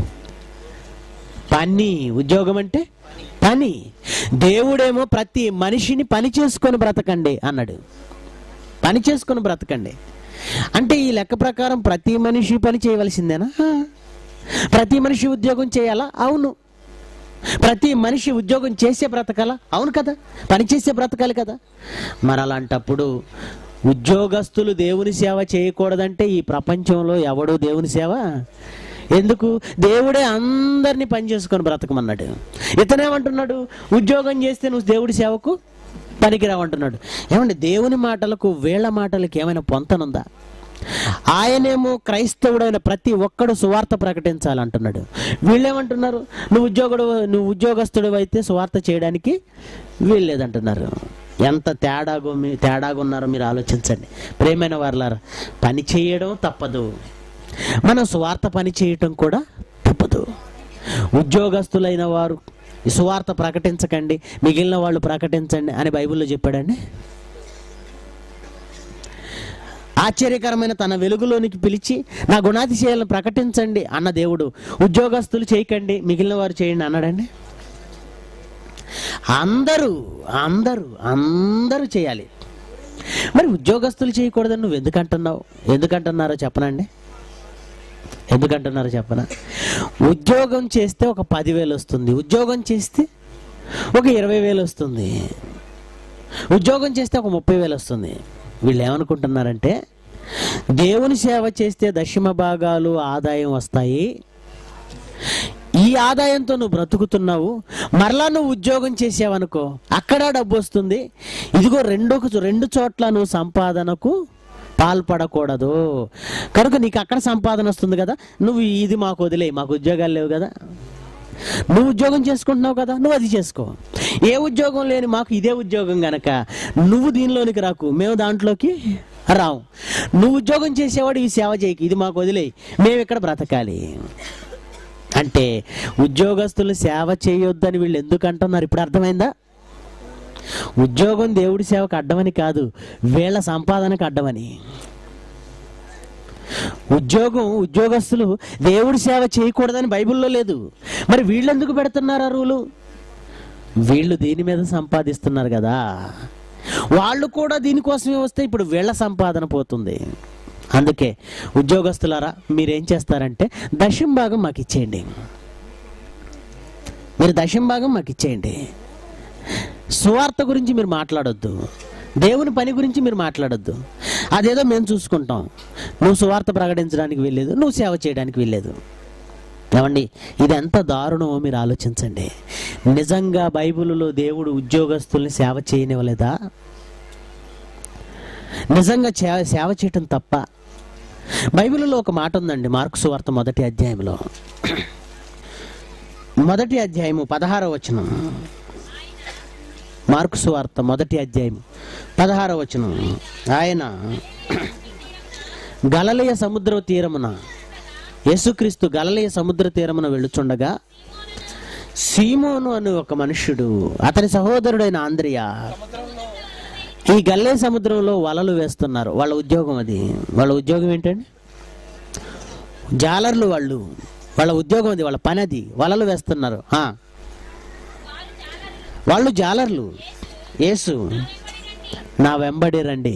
పని ఉద్యోగం అంటే పని దేవుడేమో ప్రతి మనిషిని పని చేసుకొని బ్రతకండి అన్నాడు పని చేసుకొని బ్రతకండి అంటే ఈ లెక్క ప్రకారం ప్రతి మనిషి పని చేయవలసిందేనా ఆ. ప్రతి మనిషి ఉద్యోగం చేయాలా అవును ప్రతి మనిషి ఉద్యోగం చేసే బ్రతకాలా అవును కదా పని చేసే బ్రతకాలి కదా మరి అలాంటప్పుడు ఉద్యోగస్తులు దేవుని సేవ చేయకూడదంటే ఈ ప్రపంచంలో ఎవడు దేవుని సేవ ఎందుకు దేవుడే అందరినీ పని చేసుకొని బ్రతకమన్నాడు ఇతనేమంటున్నాడు ఉద్యోగం చేస్తే నువ్వు దేవుడి సేవకు పనికిరావంటున్నాడు ఏమండి దేవుని మాటలకు వీళ్ళ మాటలకు ఏమైనా పొంతనుందా ఆయనేమో క్రైస్తవుడైన ప్రతి ఒక్కడు సువార్త ప్రకటించాలంటున్నాడు వీళ్ళేమంటున్నారు నువ్వు ఉద్యోగుడు నువ్వు ఉద్యోగస్తుడు అయితే సువార్త చేయడానికి వీల్లేదంటున్నారు ఎంత తేడాగో మీ తేడాగా ఉన్నారో మీరు ఆలోచించండి ప్రేమైన వారులారా పని చేయడం తప్పదు మనం సువార్త పని చేయటం కూడా తప్పదు ఉద్యోగస్తులైన వారు ఈ సువార్త ప్రకటించకండి మిగిలిన వాళ్ళు ప్రకటించండి అని బైబిల్లో చెప్పాడండి ఆశ్చర్యకరమైన తన వెలుగులోనికి పిలిచి నా గుణాతిశయాలను ప్రకటించండి అన్న దేవుడు ఉద్యోగస్తులు చేయకండి మిగిలిన వారు చేయండి అన్నాడండి అందరూ అందరూ అందరూ చేయాలి మరి ఉద్యోగస్తులు చేయకూడదని నువ్వు ఎందుకంటున్నావు ఎందుకంటున్నారో చెప్పనండి ఎందుకంటున్నారో చెప్పనా ఉద్యోగం చేస్తే ఒక పదివేలు వస్తుంది ఉద్యోగం చేస్తే ఒక ఇరవై వేలు వస్తుంది ఉద్యోగం చేస్తే ఒక ముప్పై వేలు వస్తుంది వీళ్ళు ఏమనుకుంటున్నారంటే దేవుని సేవ చేస్తే దశమ భాగాలు ఆదాయం వస్తాయి ఈ ఆదాయంతో నువ్వు బ్రతుకుతున్నావు మరలా నువ్వు ఉద్యోగం చేసావనుకో అక్కడ డబ్బు వస్తుంది ఇదిగో రెండు రెండు చోట్ల నువ్వు సంపాదనకు పాల్పడకూడదు కనుక నీకు అక్కడ సంపాదన వస్తుంది కదా నువ్వు ఇది మాకు వదిలే మాకు ఉద్యోగాలు లేవు కదా నువ్వు ఉద్యోగం చేసుకుంటున్నావు కదా నువ్వు అది చేసుకో ఏ ఉద్యోగం లేని మాకు ఇదే ఉద్యోగం గనక నువ్వు దీనిలోనికి రాకు మేము దాంట్లోకి రావు నువ్వు ఉద్యోగం చేసేవాడు ఈ సేవ చేయకు ఇది మాకు వదిలేయి మేము ఇక్కడ బ్రతకాలి అంటే ఉద్యోగస్తులు సేవ చేయొద్దని వీళ్ళు ఎందుకు అంటున్నారు ఇప్పుడు అర్థమైందా ఉద్యోగం దేవుడి సేవకు అడ్డమని కాదు వీళ్ళ సంపాదనకు అడ్డమని ఉద్యోగం ఉద్యోగస్తులు దేవుడి సేవ చేయకూడదని బైబిల్లో లేదు మరి వీళ్ళు ఎందుకు పెడుతున్నారు ఆ రూలు వీళ్ళు దీని మీద సంపాదిస్తున్నారు కదా వాళ్ళు కూడా దీనికోసమే వస్తే ఇప్పుడు వీళ్ళ సంపాదన పోతుంది అందుకే ఉద్యోగస్తులారా మీరేం చేస్తారంటే దశం భాగం మాకు ఇచ్చేయండి మీరు దశం భాగం మాకు ఇచ్చేయండి సువార్త గురించి మీరు మాట్లాడొద్దు దేవుని పని గురించి మీరు మాట్లాడొద్దు అదేదో మేము చూసుకుంటాం నువ్వు సువార్త ప్రకటించడానికి వెళ్ళలేదు నువ్వు సేవ చేయడానికి వెళ్ళలేదు ఏమండి ఇది ఎంత దారుణమో మీరు ఆలోచించండి నిజంగా బైబిల్లో దేవుడు ఉద్యోగస్తుల్ని సేవ చేయనివ్వలేదా నిజంగా చే- సేవ చేయటం తప్ప బైబిల్లో ఒక మాట ఉందండి మార్కు సువార్త మొదటి అధ్యాయంలో మొదటి అధ్యాయము పదహారో వచనం మార్కు సువార్త మొదటి అధ్యాయం పదహారో వచనం ఆయన గలలయ సముద్ర తీరమున యేసుక్రీస్తు గలలయ సముద్ర తీరమున వెళ్ళుచుండగా సీమోను అను ఒక మనుష్యుడు అతని సహోదరుడైన ఆంద్రియ ఈ గల్లే సముద్రంలో వలలు వేస్తున్నారు వాళ్ళ ఉద్యోగం అది వాళ్ళ ఉద్యోగం ఏంటండి జాలర్లు వాళ్ళు వాళ్ళ ఉద్యోగం అది వాళ్ళ పని అది వలలు వేస్తున్నారు ఆ. వాళ్ళు జాలర్లు యేసు నా వెంబడి రండి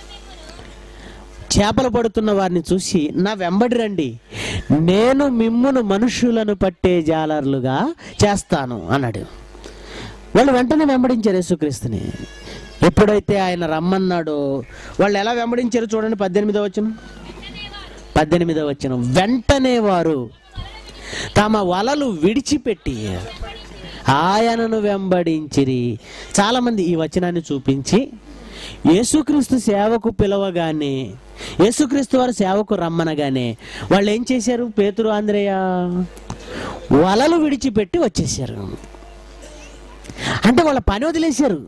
చేపలు పడుతున్న వారిని చూసి నా వెంబడి రండి నేను మిమ్మును మనుషులను పట్టే జాలర్లుగా చేస్తాను అన్నాడు వాళ్ళు వెంటనే వెంబడించారు యేసుక్రీస్తుని ఎప్పుడైతే ఆయన రమ్మన్నాడో వాళ్ళు ఎలా వెంబడించారు చూడండి పద్దెనిమిదో వచ్చిన పద్దెనిమిదో వచ్చిన వెంటనే వారు తమ వలలు విడిచిపెట్టి ఆయనను వెంబడించిరి చాలామంది ఈ వచనాన్ని చూపించి యేసుక్రీస్తు సేవకు పిలవగానే యేసుక్రీస్తు వారు సేవకు రమ్మనగానే వాళ్ళు ఏం చేశారు పేతురు ఆంధ్రేయ వలలు విడిచిపెట్టి వచ్చేసారు అంటే వాళ్ళ పని వదిలేశారు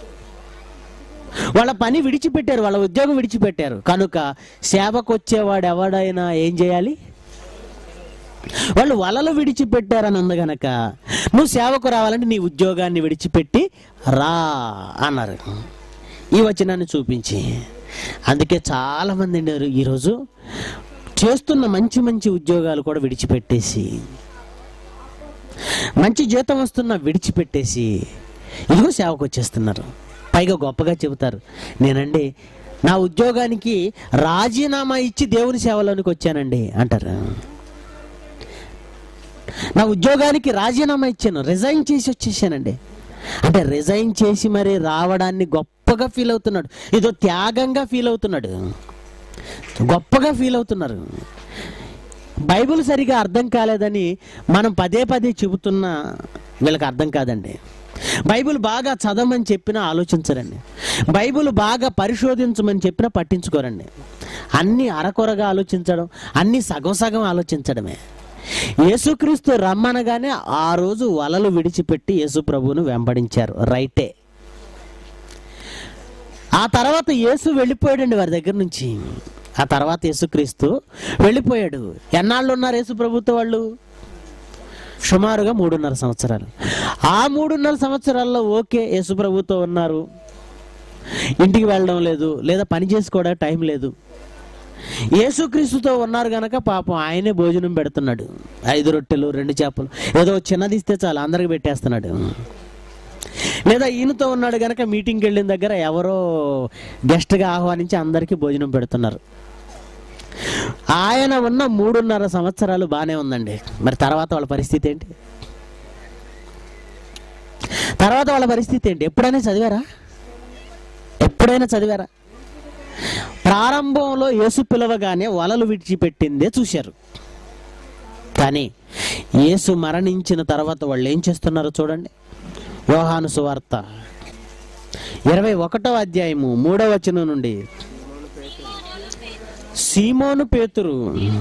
వాళ్ళ పని విడిచిపెట్టారు వాళ్ళ ఉద్యోగం విడిచిపెట్టారు కనుక సేవకు వచ్చేవాడు ఎవడైనా ఏం చేయాలి వాళ్ళు వలలు విడిచిపెట్టారని ఉంది గనక నువ్వు సేవకు రావాలంటే నీ ఉద్యోగాన్ని విడిచిపెట్టి రా అన్నారు ఈ వచనాన్ని చూపించి అందుకే చాలా మంది ఉన్నారు ఈరోజు చేస్తున్న మంచి మంచి ఉద్యోగాలు కూడా విడిచిపెట్టేసి మంచి జీతం వస్తున్న విడిచిపెట్టేసి ఇదిగో సేవకు వచ్చేస్తున్నారు పైగా గొప్పగా చెబుతారు నేనండి నా ఉద్యోగానికి రాజీనామా ఇచ్చి దేవుని సేవలోనికి వచ్చానండి అంటారు నా ఉద్యోగానికి రాజీనామా ఇచ్చాను రిజైన్ చేసి వచ్చేసానండి అంటే రిజైన్ చేసి మరి రావడాన్ని గొప్పగా ఫీల్ అవుతున్నాడు ఏదో త్యాగంగా ఫీల్ అవుతున్నాడు గొప్పగా ఫీల్ అవుతున్నారు బైబిల్ సరిగా అర్థం కాలేదని మనం పదే పదే చెబుతున్నా వీళ్ళకి అర్థం కాదండి బైబిల్ బాగా చదవమని చెప్పినా ఆలోచించరండి బైబిల్ బాగా పరిశోధించమని చెప్పినా పట్టించుకోరండి అన్నీ అరకొరగా ఆలోచించడం అన్నీ సగం సగం ఆలోచించడమే యేసుక్రీస్తు రమ్మనగానే ఆ రోజు వలలు విడిచిపెట్టి యేసు ప్రభువును వెంబడించారు రైటే ఆ తర్వాత యేసు వెళ్ళిపోయాడండి వారి దగ్గర నుంచి ఆ తర్వాత యేసుక్రీస్తు వెళ్ళిపోయాడు ఎన్నాళ్ళు ఉన్నారు యేసు ప్రభుత్వ వాళ్ళు సుమారుగా మూడున్నర సంవత్సరాలు ఆ మూడున్నర సంవత్సరాల్లో ఓకే యేసు ప్రభుతో ఉన్నారు ఇంటికి వెళ్ళడం లేదు లేదా పని చేసుకోవడానికి టైం లేదు యేసుక్రీస్తుతో ఉన్నారు గనక పాపం ఆయనే భోజనం పెడుతున్నాడు ఐదు రొట్టెలు రెండు చేపలు ఏదో చిన్నది ఇస్తే చాలు అందరికి పెట్టేస్తున్నాడు లేదా ఈయనతో ఉన్నాడు గనక మీటింగ్కి వెళ్ళిన దగ్గర ఎవరో గెస్ట్గా ఆహ్వానించి అందరికీ భోజనం పెడుతున్నారు ఆయన ఉన్న మూడున్నర సంవత్సరాలు బాగానే ఉందండి మరి తర్వాత వాళ్ళ పరిస్థితి ఏంటి తర్వాత వాళ్ళ పరిస్థితి ఏంటి ఎప్పుడైనా చదివారా ఎప్పుడైనా చదివారా ప్రారంభంలో యేసు పిలవగానే వలలు విడిచిపెట్టిందే చూశారు కానీ యేసు మరణించిన తర్వాత వాళ్ళు ఏం చేస్తున్నారో చూడండి యోహాను సువార్త ఇరవై ఒకటో అధ్యాయము మూడవ వచనం నుండి సీమోను పేతురు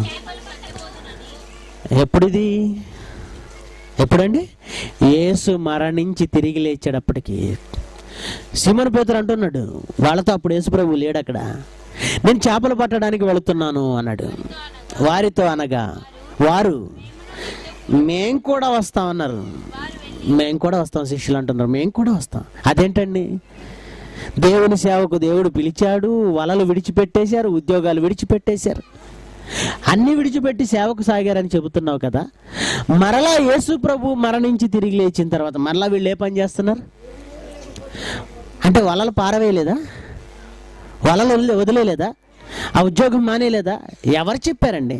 ఎప్పుడిది ఎప్పుడండి యేసు మరణించి తిరిగి లేచేటప్పటికి సీమోను పేతురు అంటున్నాడు వాళ్ళతో అప్పుడు యేసు ప్రభు లేడు అక్కడ నేను చేపలు పట్టడానికి వెళుతున్నాను అన్నాడు వారితో అనగా వారు మేం కూడా వస్తామన్నారు మేం కూడా వస్తాం శిష్యులు అంటున్నారు మేం కూడా వస్తాం అదేంటండి దేవుని సేవకు దేవుడు పిలిచాడు వలలు విడిచిపెట్టేశారు ఉద్యోగాలు విడిచిపెట్టేశారు అన్ని విడిచిపెట్టి సేవకు సాగారని చెబుతున్నావు కదా మరలా యేసు ప్రభు మరణించి తిరిగి లేచిన తర్వాత మరలా వీళ్ళు ఏ పని చేస్తున్నారు అంటే వలలు పారవేయలేదా వలలు వదిలే వదిలేలేదా ఆ ఉద్యోగం మానేలేదా ఎవరు చెప్పారండి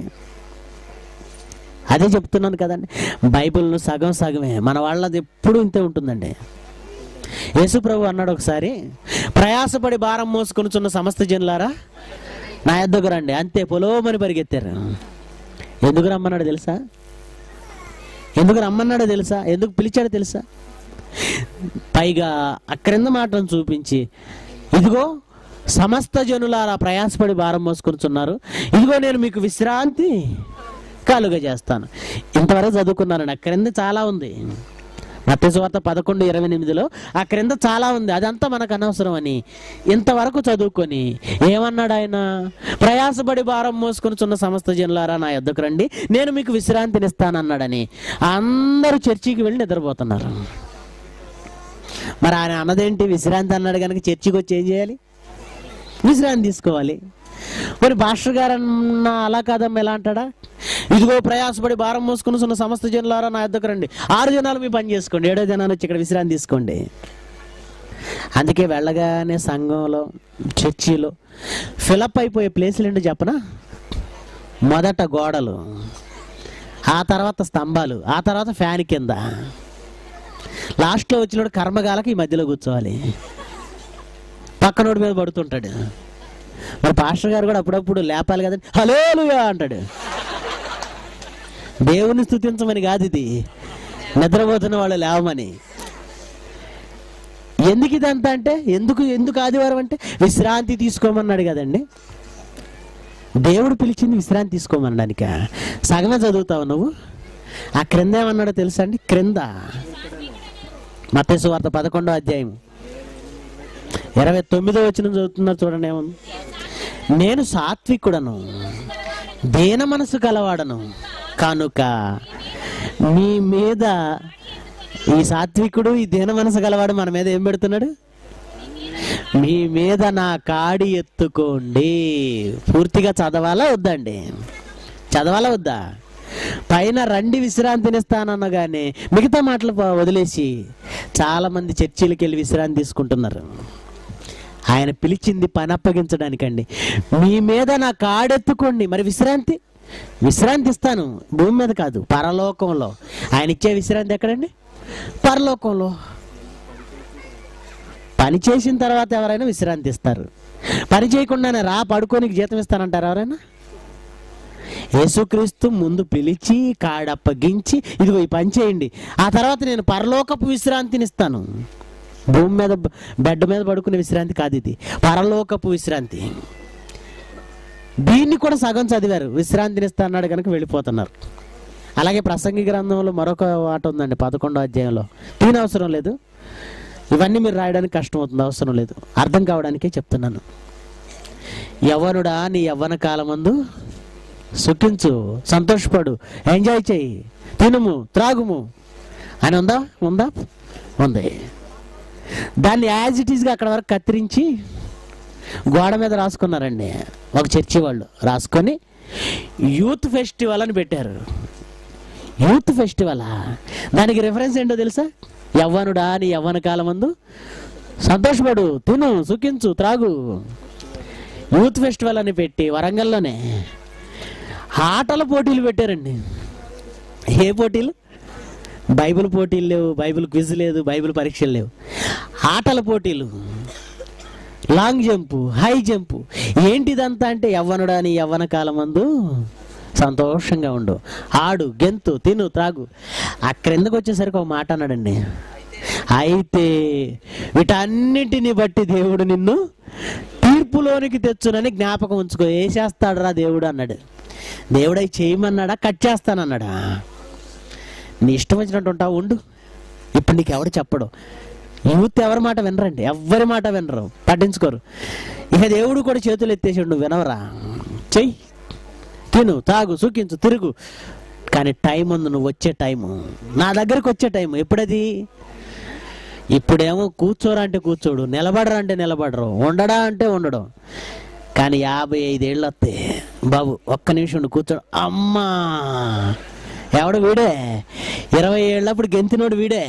అదే చెప్తున్నాను కదండి బైబిల్ను సగం సగమే మన వాళ్ళది ఎప్పుడు ఇంతే ఉంటుందండి యేసుప్రభు అన్నాడు ఒకసారి ప్రయాసపడి భారం మోసుకొనుచున్న సమస్త జనులారా నా ఎద్దకు రండి అంతే పొలోమని పరిగెత్తారు ఎందుకు రమ్మన్నాడు తెలుసా ఎందుకు రమ్మన్నాడో తెలుసా ఎందుకు పిలిచాడో తెలుసా పైగా అక్కరింద మాటను చూపించి ఇదిగో సమస్త జనులారా ప్రయాసపడి భారం మోసుకొనుచున్నారు ఇదిగో నేను మీకు విశ్రాంతి కలుగ చేస్తాను ఇంతవరకు చదువుకున్నానండి అక్కరింద చాలా ఉంది మత్స్వార్త పదకొండు ఇరవై ఎనిమిదిలో ఆ క్రింద చాలా ఉంది అదంతా మనకు అనవసరం అని ఇంతవరకు చదువుకొని ఏమన్నాడు ఆయన ప్రయాసపడి భారం మోసుకొనిచున్న సమస్త జనులారా నా యొద్దకు రండి నేను మీకు విశ్రాంతినిస్తానన్నాడని అందరూ చర్చికి వెళ్ళి నిద్రపోతున్నారు మరి ఆయన అన్నదేంటి విశ్రాంతి అన్నాడు కనుక చర్చికి వచ్చి ఏం చేయాలి విశ్రాంతి తీసుకోవాలి మరి భాస్టర్ గారు అన్న అలా కాదమ్మా ఎలా అంటాడా ఇదిగో ప్రయాసపడి భారం మోసుకుని ఉన్న సమస్త జనులారా నా యొద్దకు రండి ఆరు జనాలు మీ పని చేసుకోండి ఏడో జనాలు వచ్చి ఇక్కడ విశ్రాంతి తీసుకోండి అందుకే వెళ్ళగానే సంఘంలో చర్చిలో ఫిలప్ అయిపోయే ప్లేసులు ఏంటో చెప్పనా మొదట గోడలు ఆ తర్వాత స్తంభాలు ఆ తర్వాత ఫ్యాన్ కింద లాస్ట్లో వచ్చినప్పుడు కర్మగాలకి ఈ మధ్యలో కూర్చోవాలి పక్కనోడి మీద పడుతుంటాడు మరి పాస్టర్ గారు కూడా అప్పుడప్పుడు లేపాలి కదండి హలోలుగా అంటాడు దేవుని స్థుతించమని కాదు ఇది నిద్రపోతున్న వాళ్ళు లేవమని ఎందుకు ఇదంతా అంటే ఎందుకు ఎందుకు ఆదివారం అంటే విశ్రాంతి తీసుకోమన్నాడు కదండి దేవుడు పిలిచింది విశ్రాంతి తీసుకోమనడానిక సగమే చదువుతావు నువ్వు ఆ క్రింద ఏమన్నాడో తెలుసా అండి క్రింద మతేసు వార్త పదకొండో అధ్యాయం ఇరవై తొమ్మిదో వచ్చిన చదువుతున్నారు చూడండి ఏముంది నేను సాత్వికుడను దేన మనసు కలవాడను కనుక మీ మీద ఈ సాత్వికుడు ఈ దేన మనసు గలవాడు మన మీద ఏం పెడుతున్నాడు మీ మీద నా కాడి ఎత్తుకోండి పూర్తిగా చదవాలా వద్దండి చదవాలా వద్దా పైన రండి విశ్రాంతినిస్తానన్నగానే మిగతా మాటలు ప- వదిలేసి చాలా మంది చర్చిలకు వెళ్ళి విశ్రాంతి తీసుకుంటున్నారు ఆయన పిలిచింది పని అప్పగించడానికండి మీ మీద నా కాడెత్తుకోండి మరి విశ్రాంతి విశ్రాంతి ఇస్తాను భూమి మీద కాదు పరలోకంలో ఆయన ఇచ్చే విశ్రాంతి ఎక్కడండి పరలోకంలో పని చేసిన తర్వాత ఎవరైనా విశ్రాంతి ఇస్తారు పని చేయకుండానే రా పడుకోనికి జీతం ఇస్తానంటారు ఎవరైనా యేసుక్రీస్తు ముందు పిలిచి కాడప్పగించి ఇదిగో ఈ పని చేయండి ఆ తర్వాత నేను పరలోకపు విశ్రాంతిని ఇస్తాను భూమి మీద బ- బెడ్ మీద పడుకునే విశ్రాంతి కాదు ఇది పరలోకపు విశ్రాంతి దీన్ని కూడా సగం చదివారు విశ్రాంతిని ఇస్తా అన్నాడు కనుక వెళ్ళిపోతున్నారు అలాగే ప్రసంగి గ్రంథంలో మరొక మాట ఉందండి పదకొండో అధ్యాయంలో దీని అవసరం లేదు ఇవన్నీ మీరు రాయడానికి కష్టం అవుతుంది అవసరం లేదు అర్థం కావడానికే చెప్తున్నాను యవ్వనుడా నీ యవ్వన కాలమందు సుఖించు సంతోషపడు ఎంజాయ్ చేయి తినుము త్రాగుము అని ఉందా ఉందా ఉంది దాన్ని యాజ్ ఇట్ ఈస్గా అక్కడ వరకు కత్తిరించి గోడ మీద రాసుకున్నారండి ఒక చర్చి వాళ్ళు రాసుకొని యూత్ ఫెస్టివల్ అని పెట్టారు యూత్ ఫెస్టివలా దానికి రిఫరెన్స్ ఏంటో తెలుసా యవ్వనుడా నీ యవ్వన కాలమందు సంతోషపడు తిను సుఖించు త్రాగు యూత్ ఫెస్టివల్ అని పెట్టి వరంగల్లోనే ఆటల పోటీలు పెట్టారండి ఏ పోటీలు బైబిల్ పోటీలు లేవు బైబిల్ క్విజ్ లేదు బైబిల్ పరీక్షలు లేవు ఆటల పోటీలు లాంగ్ జంపు హై జంపు ఏంటిదంతా అంటే యవ్వనుడా నీ యవ్వన కాలమందు సంతోషంగా ఉండు ఆడు గెంతు తిను త్రాగు ఆ క్రిందకు వచ్చేసరికి ఒక మాట అన్నాడండి అయితే వీటన్నిటిని బట్టి దేవుడు నిన్ను తీర్పులోనికి తెచ్చునని జ్ఞాపకం ఉంచుకో వేసేస్తాడురా దేవుడు అన్నాడు దేవుడై చేయమన్నాడా కట్ చేస్తానన్నాడా నీ ఇష్టం వచ్చినట్టు ఉంటావు ఉండు ఇప్పుడు నీకు ఎవడు చెప్పడు యూత్ ఎవరి మాట వినరండి ఎవరి మాట వినరు పట్టించుకోరు ఇక దేవుడు కూడా చేతులు ఎత్తేసాడు నువ్వు వినవరా చెయ్యి తిను తాగు సుఖించు తిరుగు కానీ టైం ఉంది నువ్వు వచ్చే టైము నా దగ్గరకు వచ్చే టైం ఎప్పుడది ఇప్పుడేమో కూర్చోరా అంటే కూర్చోడు నిలబడరా అంటే నిలబడరు ఉండడా అంటే ఉండడం కానీ యాభై ఐదేళ్ళు వస్తే బాబు ఒక్క నిమిషం ఉండు కూర్చోడు అమ్మా ఎవడు వీడే ఇరవై ఏళ్ళప్పుడు గెంతినోడు వీడే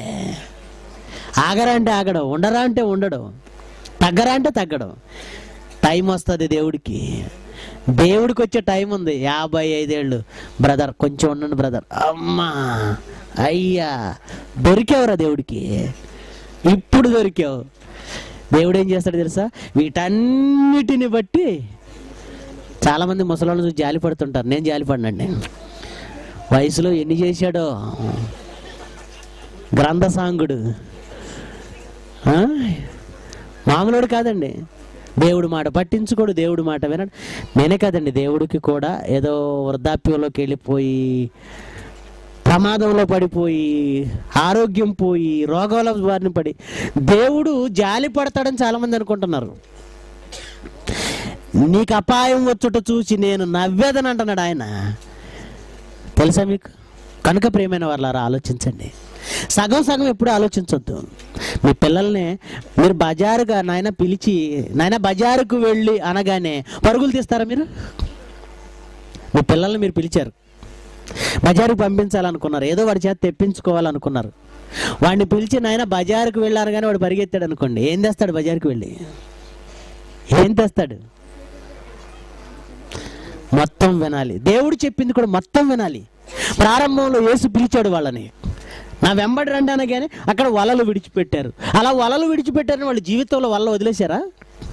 ఆగరా అంటే ఆగడం ఉండరా అంటే ఉండడం తగ్గరా అంటే తగ్గడం టైం వస్తుంది దేవుడికి దేవుడికి వచ్చే టైం ఉంది యాభై ఐదేళ్ళు బ్రదర్ కొంచెం ఉండండి బ్రదర్ అమ్మా అయ్యా దొరికావురా దేవుడికి ఇప్పుడు దొరికావు దేవుడు ఏం చేస్తాడు తెలుసా వీటన్నిటిని బట్టి చాలామంది ముసలాళ్ళు చూసి జాలి పడుతుంటారు నేను జాలి పడినండి వయసులో ఎన్ని చేశాడో గ్రంథసాంగుడు ఆ? మామూలుడు కాదండి దేవుడు మాట పట్టించుకోడు దేవుడు మాట వినడు నేనే కాదండి దేవుడికి కూడా ఏదో వృద్ధాప్యంలోకి వెళ్ళిపోయి ప్రమాదంలో పడిపోయి ఆరోగ్యం పోయి రోగాల బారిన పడి దేవుడు జాలి పడతాడని చాలామంది అనుకుంటున్నారు నీకు అపాయం వచ్చుట చూసి నేను నవ్వేదని అంటున్నాడు ఆయన తెలుసా మీకు కనుక ప్రియమైన వాళ్ళారా ఆలోచించండి సగం సగం ఎప్పుడు ఆలోచించొద్దు మీ పిల్లల్ని మీరు బజారుగా నాయన పిలిచి నాయన బజారుకు వెళ్ళి అనగానే పరుగులు తీస్తారా మీరు మీ పిల్లల్ని మీరు పిలిచారు బజారుకు పంపించాలనుకున్నారు ఏదో వాడి చేత తెప్పించుకోవాలనుకున్నారు వాడిని పిలిచి నాయన బజారుకు వెళ్ళారు కానీ వాడు పరిగెత్తాడు అనుకోండి ఏం తెస్తాడు బజారుకు వెళ్ళి ఏం తెస్తాడు మొత్తం వినాలి దేవుడు చెప్పింది కూడా మొత్తం వినాలి ప్రారంభంలో యేసు పిలిచాడు వాళ్ళని నా వెంబడి రండి అనగానే అక్కడ వలలు విడిచిపెట్టారు అలా వలలు విడిచిపెట్టారని వాళ్ళ జీవితంలో వల్ల వదిలేశారా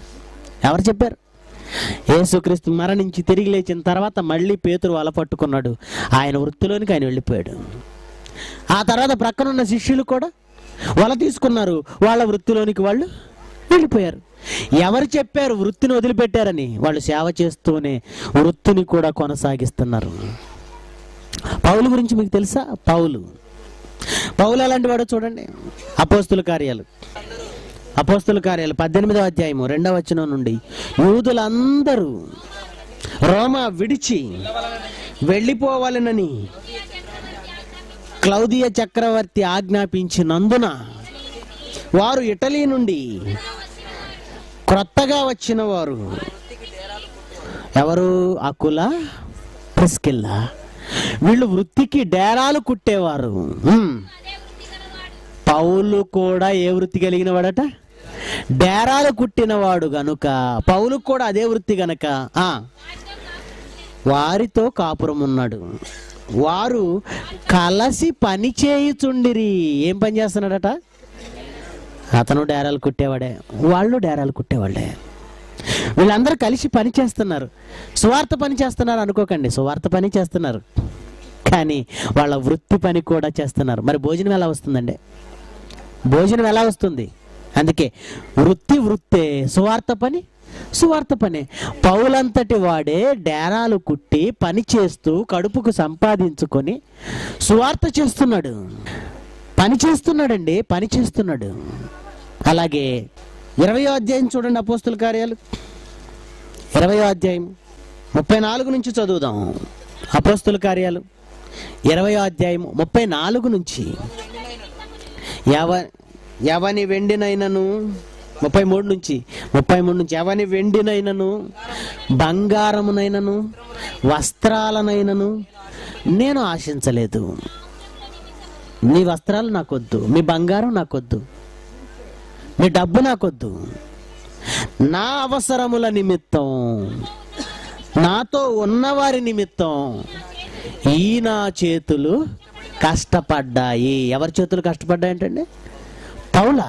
ఎవరు చెప్పారు యేసుక్రీస్తు మరణించి తిరిగి లేచిన తర్వాత మళ్ళీ పేతురు వల పట్టుకున్నాడు ఆయన వృత్తిలోనికి ఆయన వెళ్ళిపోయాడు ఆ తర్వాత ప్రక్కనున్న శిష్యులు కూడా వల తీసుకున్నారు వాళ్ళ వృత్తిలోనికి వాళ్ళు వెళ్ళిపోయారు ఎవరు చెప్పారు వృత్తిని వదిలిపెట్టారని వాళ్ళు సేవ చేస్తూనే వృత్తిని కూడా కొనసాగిస్తున్నారు పౌలు గురించి మీకు తెలుసా పౌలు పౌలు ఎలాంటి వాడో చూడండి అపోస్తుల కార్యాలు అపోస్తుల కార్యాలు పద్దెనిమిదవ అధ్యాయము రెండవ వచనం నుండి యూదులందరూ రోమా విడిచి వెళ్ళిపోవాలనని క్లౌదియ చక్రవర్తి ఆజ్ఞాపించినందున వారు ఇటలీ నుండి క్రొత్తగా వచ్చిన వారు ఎవరు అకుల ప్రిస్కిల్లా వీళ్ళు వృత్తికి డేరాలు కుట్టేవారు హ్మ్. పౌలు కూడా ఏ వృత్తి కలిగిన వాడట డేరాలు కుట్టినవాడు గనుక పౌలు కూడా అదే వృత్తి గనక ఆ వారితో కాపురం ఉన్నాడు వారు కలసి పని చేయుచుండిరి ఏం పని చేస్తున్నాడట అతను డేరాలు కుట్టేవాడే వాళ్ళు డేరాలు కుట్టేవాళ్ళే వీళ్ళందరూ కలిసి పని చేస్తున్నారు సువార్త పని చేస్తున్నారు అనుకోకండి సువార్త పని చేస్తున్నారు కానీ వాళ్ళ వృత్తి పని కూడా చేస్తున్నారు మరి భోజనం ఎలా వస్తుందండి భోజనం ఎలా వస్తుంది అందుకే వృత్తి వృత్తే సువార్త పని సువార్త పని పౌలంతటి వాడే డేరాలు కుట్టి పని చేస్తూ కడుపుకు సంపాదించుకొని సువార్త చేస్తున్నాడు పని చేస్తున్నాడండి పని చేస్తున్నాడు అలాగే ఇరవయో అధ్యాయం చూడండి అపోస్తుల కార్యాలు ఇరవయో అధ్యాయం ముప్పై నాలుగు నుంచి చదువుదాం అపోస్తుల కార్యాలు ఇరవయో అధ్యాయం ముప్పై నాలుగు నుంచి ఎవ ఎవని వెండినైనను ముప్పై మూడు నుంచి ముప్పై మూడు నుంచి ఎవని వెండినైనను బంగారమునైనను వస్త్రాలనైనను నేను ఆశించలేదు నీ వస్త్రాలు నాకొద్దు మీ బంగారం నాకొద్దు మీ డబ్బు నాకొద్దు నా అవసరముల నిమిత్తం నాతో ఉన్నవారి నిమిత్తం ఈ నా చేతులు కష్టపడ్డాయి ఎవరి చేతులు కష్టపడ్డాయి ఏంటండి పౌల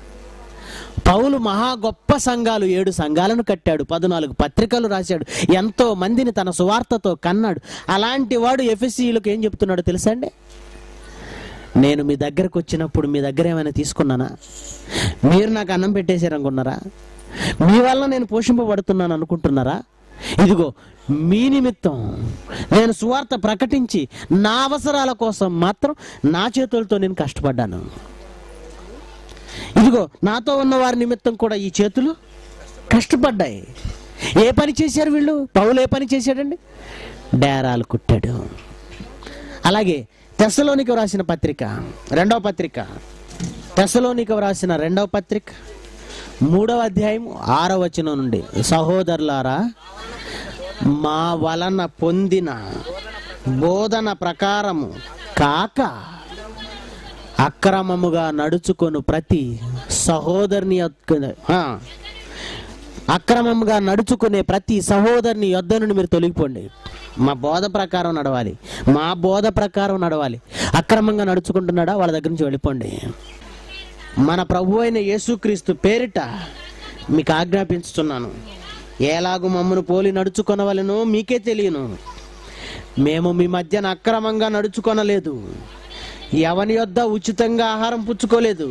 పౌలు మహా గొప్ప సంఘాలు ఏడు సంఘాలను కట్టాడు పద్నాలుగు పత్రికలు రాశాడు ఎంతో మందిని తన సువార్తతో కన్నాడు అలాంటి వాడు ఎఫ్ఎస్సీలకు ఏం చెప్తున్నాడో తెలుసా అండి నేను మీ దగ్గరకు వచ్చినప్పుడు మీ దగ్గర ఏమైనా తీసుకున్నానా మీరు నాకు అన్నం పెట్టేశారనుకున్నారా మీ వల్ల నేను పోషింపబడుతున్నాను అనుకుంటున్నారా ఇదిగో మీ నిమిత్తం నేను సువార్త ప్రకటించి నా అవసరాల కోసం మాత్రం నా చేతులతో నేను కష్టపడ్డాను ఇదిగో నాతో ఉన్న వారి నిమిత్తం కూడా ఈ చేతులు కష్టపడ్డాయి ఏ పని చేశారు వీళ్ళు పౌలు ఏ పని చేశాడండి డేరాలు కుట్టాడు అలాగే తెస్సలోనికి వ్రాసిన పత్రిక రెండవ పత్రిక తెస్సలోనికి వ్రాసిన రెండవ పత్రిక మూడవ అధ్యాయం ఆరవ వచనం నుండి సహోదరులారా మా వలన పొందిన బోధన ప్రకారము కాక అక్రమముగా నడుచుకొను ప్రతి సహోదరుని యొక్క- ఆ, అక్రమముగా నడుచుకునే ప్రతి సహోదరుని యొద్ద నుండి మీరు తొలగిపోండి మా బోధ ప్రకారం నడవాలి మా బోధ ప్రకారం నడవాలి అక్రమంగా నడుచుకుంటున్నాడా వాళ్ళ దగ్గర నుంచి వెళ్ళిపోండి మన ప్రభు అయిన యేసుక్రీస్తు పేరిట మీకు ఆజ్ఞాపించుతున్నాను ఎలాగు మమ్మను పోలి నడుచుకొనవలెనో మీకే తెలియను మేము మీ మధ్యన అక్రమంగా నడుచుకొనలేదు ఎవని యొద్ద ఉచితంగా ఆహారం పుచ్చుకోలేదు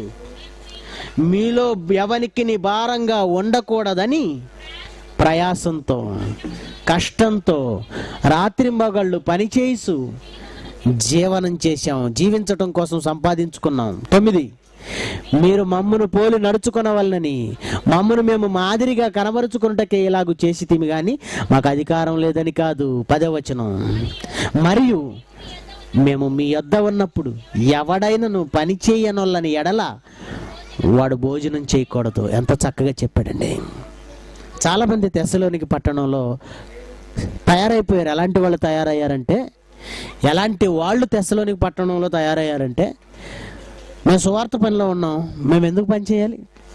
మీలో ఎవనికి నీ భారంగా ఉండకూడదని ప్రయాసంతో కష్టంతో రాత్రింబగళ్ళు పనిచేసు జీవనం చేశాం జీవించటం కోసం సంపాదించుకున్నాం తొమ్మిది మీరు మమ్మను పోలి నడుచుకొనవలనని మమ్మను మేము మాదిరిగా కనబరుచుకున్నటకే ఇలాగు చేసి తిమి కానీ మాకు అధికారం లేదని కాదు పదవచనం మరియు మేము మీ యొద్ద ఉన్నప్పుడు ఎవడైనను పని చేయనొల్లని ఎడల వాడు భోజనం చేయకూడదు ఎంత చక్కగా చెప్పాడండి చాలామంది తెశలోనికి పట్టణంలో తయారైపోయారు ఎలాంటి వాళ్ళు తయారయ్యారంటే ఎలాంటి వాళ్ళు తెశలోనికి పట్టణంలో తయారయ్యారంటే మేము సువార్త పనిలో ఉన్నాం మేము ఎందుకు పని చేయాలి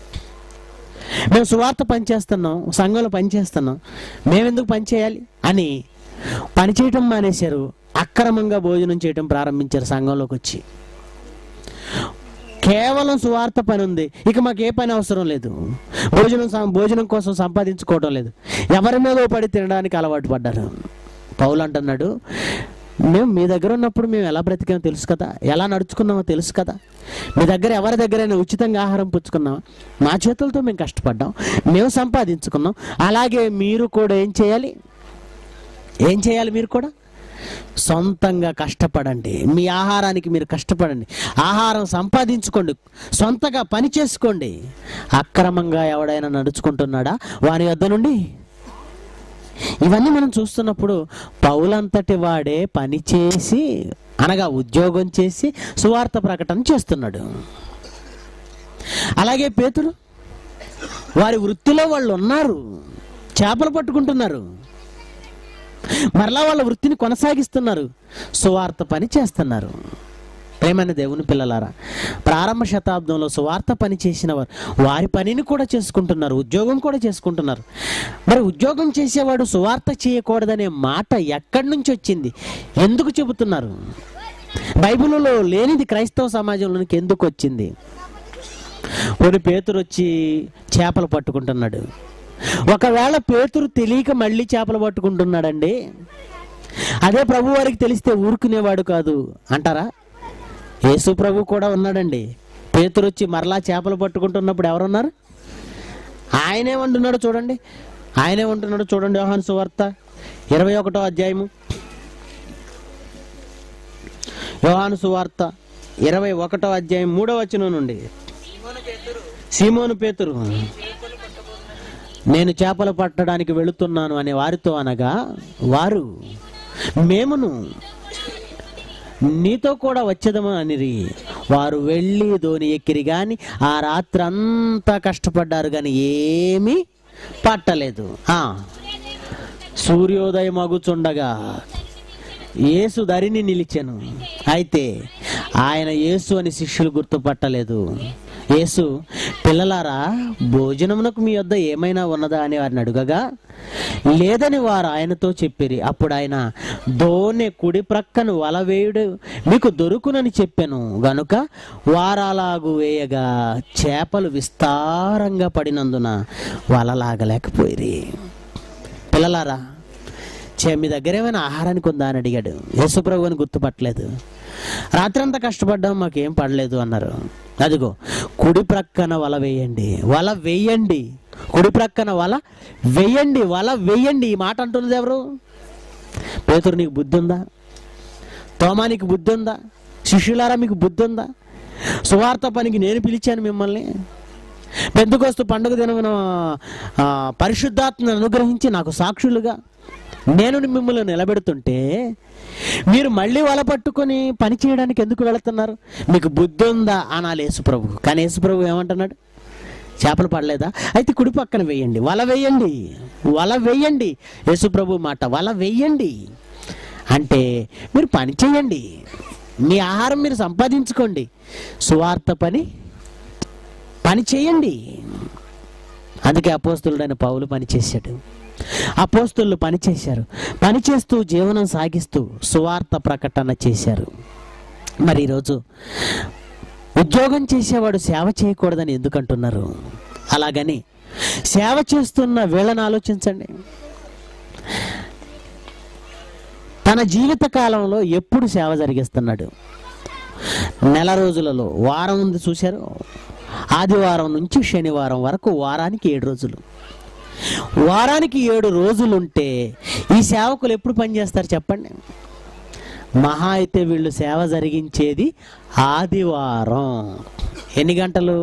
మేము సువార్త పని చేస్తున్నాం సంఘంలో పని చేస్తున్నాం మేము ఎందుకు పని చేయాలి అని పని చేయటం మానేశారు అక్రమంగా భోజనం చేయటం ప్రారంభించారు సంఘంలోకి వచ్చి కేవలం సువార్త పని ఉంది ఇక మాకు ఏ పని అవసరం లేదు భోజనం సం- భోజనం కోసం సంపాదించుకోవడం లేదు ఎవరి మీద పడి తినడానికి అలవాటు పడ్డారు పౌలు అంటున్నాడు మేము మీ దగ్గర ఉన్నప్పుడు మేము ఎలా బ్రతికామో తెలుసు కదా ఎలా నడుచుకున్నామో తెలుసు కదా మీ దగ్గర ఎవరి దగ్గరైనా ఉచితంగా ఆహారం పుచ్చుకున్నామా మా చేతులతో మేము కష్టపడ్డాం మేము సంపాదించుకున్నాం అలాగే మీరు కూడా ఏం చేయాలి ఏం చేయాలి మీరు కూడా సొంతంగా కష్టపడండి మీ ఆహారానికి మీరు కష్టపడండి ఆహారం సంపాదించుకోండి సొంతగా పని చేసుకోండి అక్రమంగా ఎవడైనా నడుచుకుంటున్నాడా వారి వద్ద నుండి ఇవన్నీ మనం చూస్తున్నప్పుడు పౌలంతటి వాడే పని చేసి అనగా ఉద్యోగం చేసి సువార్త ప్రకటన చేస్తున్నాడు అలాగే పేతురు వారి వృత్తిలో వాళ్ళు ఉన్నారు చేపలు పట్టుకుంటున్నారు మరలా వాళ్ళ వృత్తిని కొనసాగిస్తున్నారు సువార్త పని చేస్తున్నారు ప్రేమైన దేవుని పిల్లలారా ప్రారంభ శతాబ్దంలో సువార్త పని చేసిన వారు వారి పనిని కూడా చేసుకుంటున్నారు ఉద్యోగం కూడా చేసుకుంటున్నారు మరి ఉద్యోగం చేసేవాడు సువార్త చేయకూడదనే మాట ఎక్కడి నుంచి వచ్చింది ఎందుకు చెబుతున్నారు బైబిల్లో లేనిది క్రైస్తవ సమాజంలోనికి ఎందుకు వచ్చింది కొన్ని పేతురు వచ్చి చేపలు పట్టుకుంటున్నాడు ఒకవేళ పేతురు తెలియక మళ్ళీ చేపలు పట్టుకుంటున్నాడండి అదే ప్రభు వారికి తెలిస్తే ఊరుకునేవాడు కాదు అంటారా యేసు ప్రభు కూడా ఉన్నాడండి పేతురు వచ్చి మరలా చేపలు పట్టుకుంటున్నప్పుడు ఎవరున్నారు ఆయనేమంటున్నాడు చూడండి ఆయనేమంటున్నాడు చూడండి యోహాను సువార్త ఇరవై ఒకటో అధ్యాయము యోహాను సువార్త ఇరవై ఒకటో అధ్యాయం మూడో వచనం నుండి సీమోను పేతురు నేను చేపలు పట్టడానికి వెళుతున్నాను అనే వారితో అనగా వారు మేమును నీతో కూడా వచ్చేదము అనిరి వారు వెళ్ళి ధోని ఎక్కిరి గాని ఆ రాత్రి అంతా కష్టపడ్డారు కానీ ఏమీ పట్టలేదు ఆ సూర్యోదయం అగుచుండగా యేసు దరిని నిలిచెను అయితే ఆయన యేసు అని శిష్యులు గుర్తుపట్టలేదు యేసు పిల్లలారా భోజనమునకు మీ వద్ద ఏమైనా ఉన్నదా అని వారిని అడుగగా లేదని వారు ఆయనతో చెప్పిరి అప్పుడు ఆయన దోనె కుడి ప్రక్కను వల వేయుడు మీకు దొరుకునని చెప్పాను గనుక వారలాగు వేయగా చేపలు విస్తారంగా పడినందున వలలాగలేకపోయిరి పిల్లలారా చే మీ దగ్గర ఏమైనా ఆహారానికి ఉందా అని అడిగాడు యేసుప్రభు అని గుర్తుపట్టలేదు రాత్రంతా కష్టపడ్డాం మాకేం పడలేదు అన్నారు అదిగో కుడి ప్రక్కన వల వేయండి వల వేయండి కుడి ప్రక్కన వల వేయండి వల వేయండి ఈ మాట అంటున్నది ఎవరు పేతురు నీకు బుద్ధి ఉందా తోమా నీకు బుద్ధి ఉందా శిష్యులారా మీకు బుద్ధి ఉందా సువార్త పనికి నేను పిలిచాను మిమ్మల్ని పెద్దకోస్తు పండుగ దినమున ఆ, పరిశుద్ధాత్మను అనుగ్రహించి నాకు సాక్షులుగా నేను మిమ్మల్ని నిలబెడుతుంటే మీరు మళ్ళీ వల పట్టుకొని పని చేయడానికి ఎందుకు వెళుతున్నారు మీకు బుద్ధి ఉందా అనాలి యేసుప్రభు కానీ యేసుప్రభు ఏమంటున్నాడు చేపలు పడలేదా అయితే కుడి పక్కన వేయండి వల వేయండి వల వేయండి యేసుప్రభు మాట వల వేయండి అంటే మీరు పని చేయండి మీ ఆహారం మీరు సంపాదించుకోండి సువార్త పని పని చేయండి అందుకే అపోస్తులుడైన పౌలు పని చేశాడు అపోస్తులు పని చేశారు పని చేస్తూ జీవనం సాగిస్తూ సువార్త ప్రకటన చేశారు మరి ఈరోజు ఉద్యోగం చేసేవాడు సేవ చేయకూడదని ఎందుకంటున్నారు అలాగని సేవ చేస్తున్న వీళ్ళని ఆలోచించండి తన జీవిత కాలంలో ఎప్పుడు సేవ జరిగిస్తున్నాడు నెల రోజులలో వారం ఉంది చూశారు ఆదివారం నుంచి శనివారం వరకు వారానికి ఏడు రోజులు వారానికి ఏడు రోజులుంటే ఈ సేవకులు ఎప్పుడు పనిచేస్తారు చెప్పండి మహా అయితే వీళ్ళు సేవ జరిగించేది ఆదివారం ఎన్ని గంటలు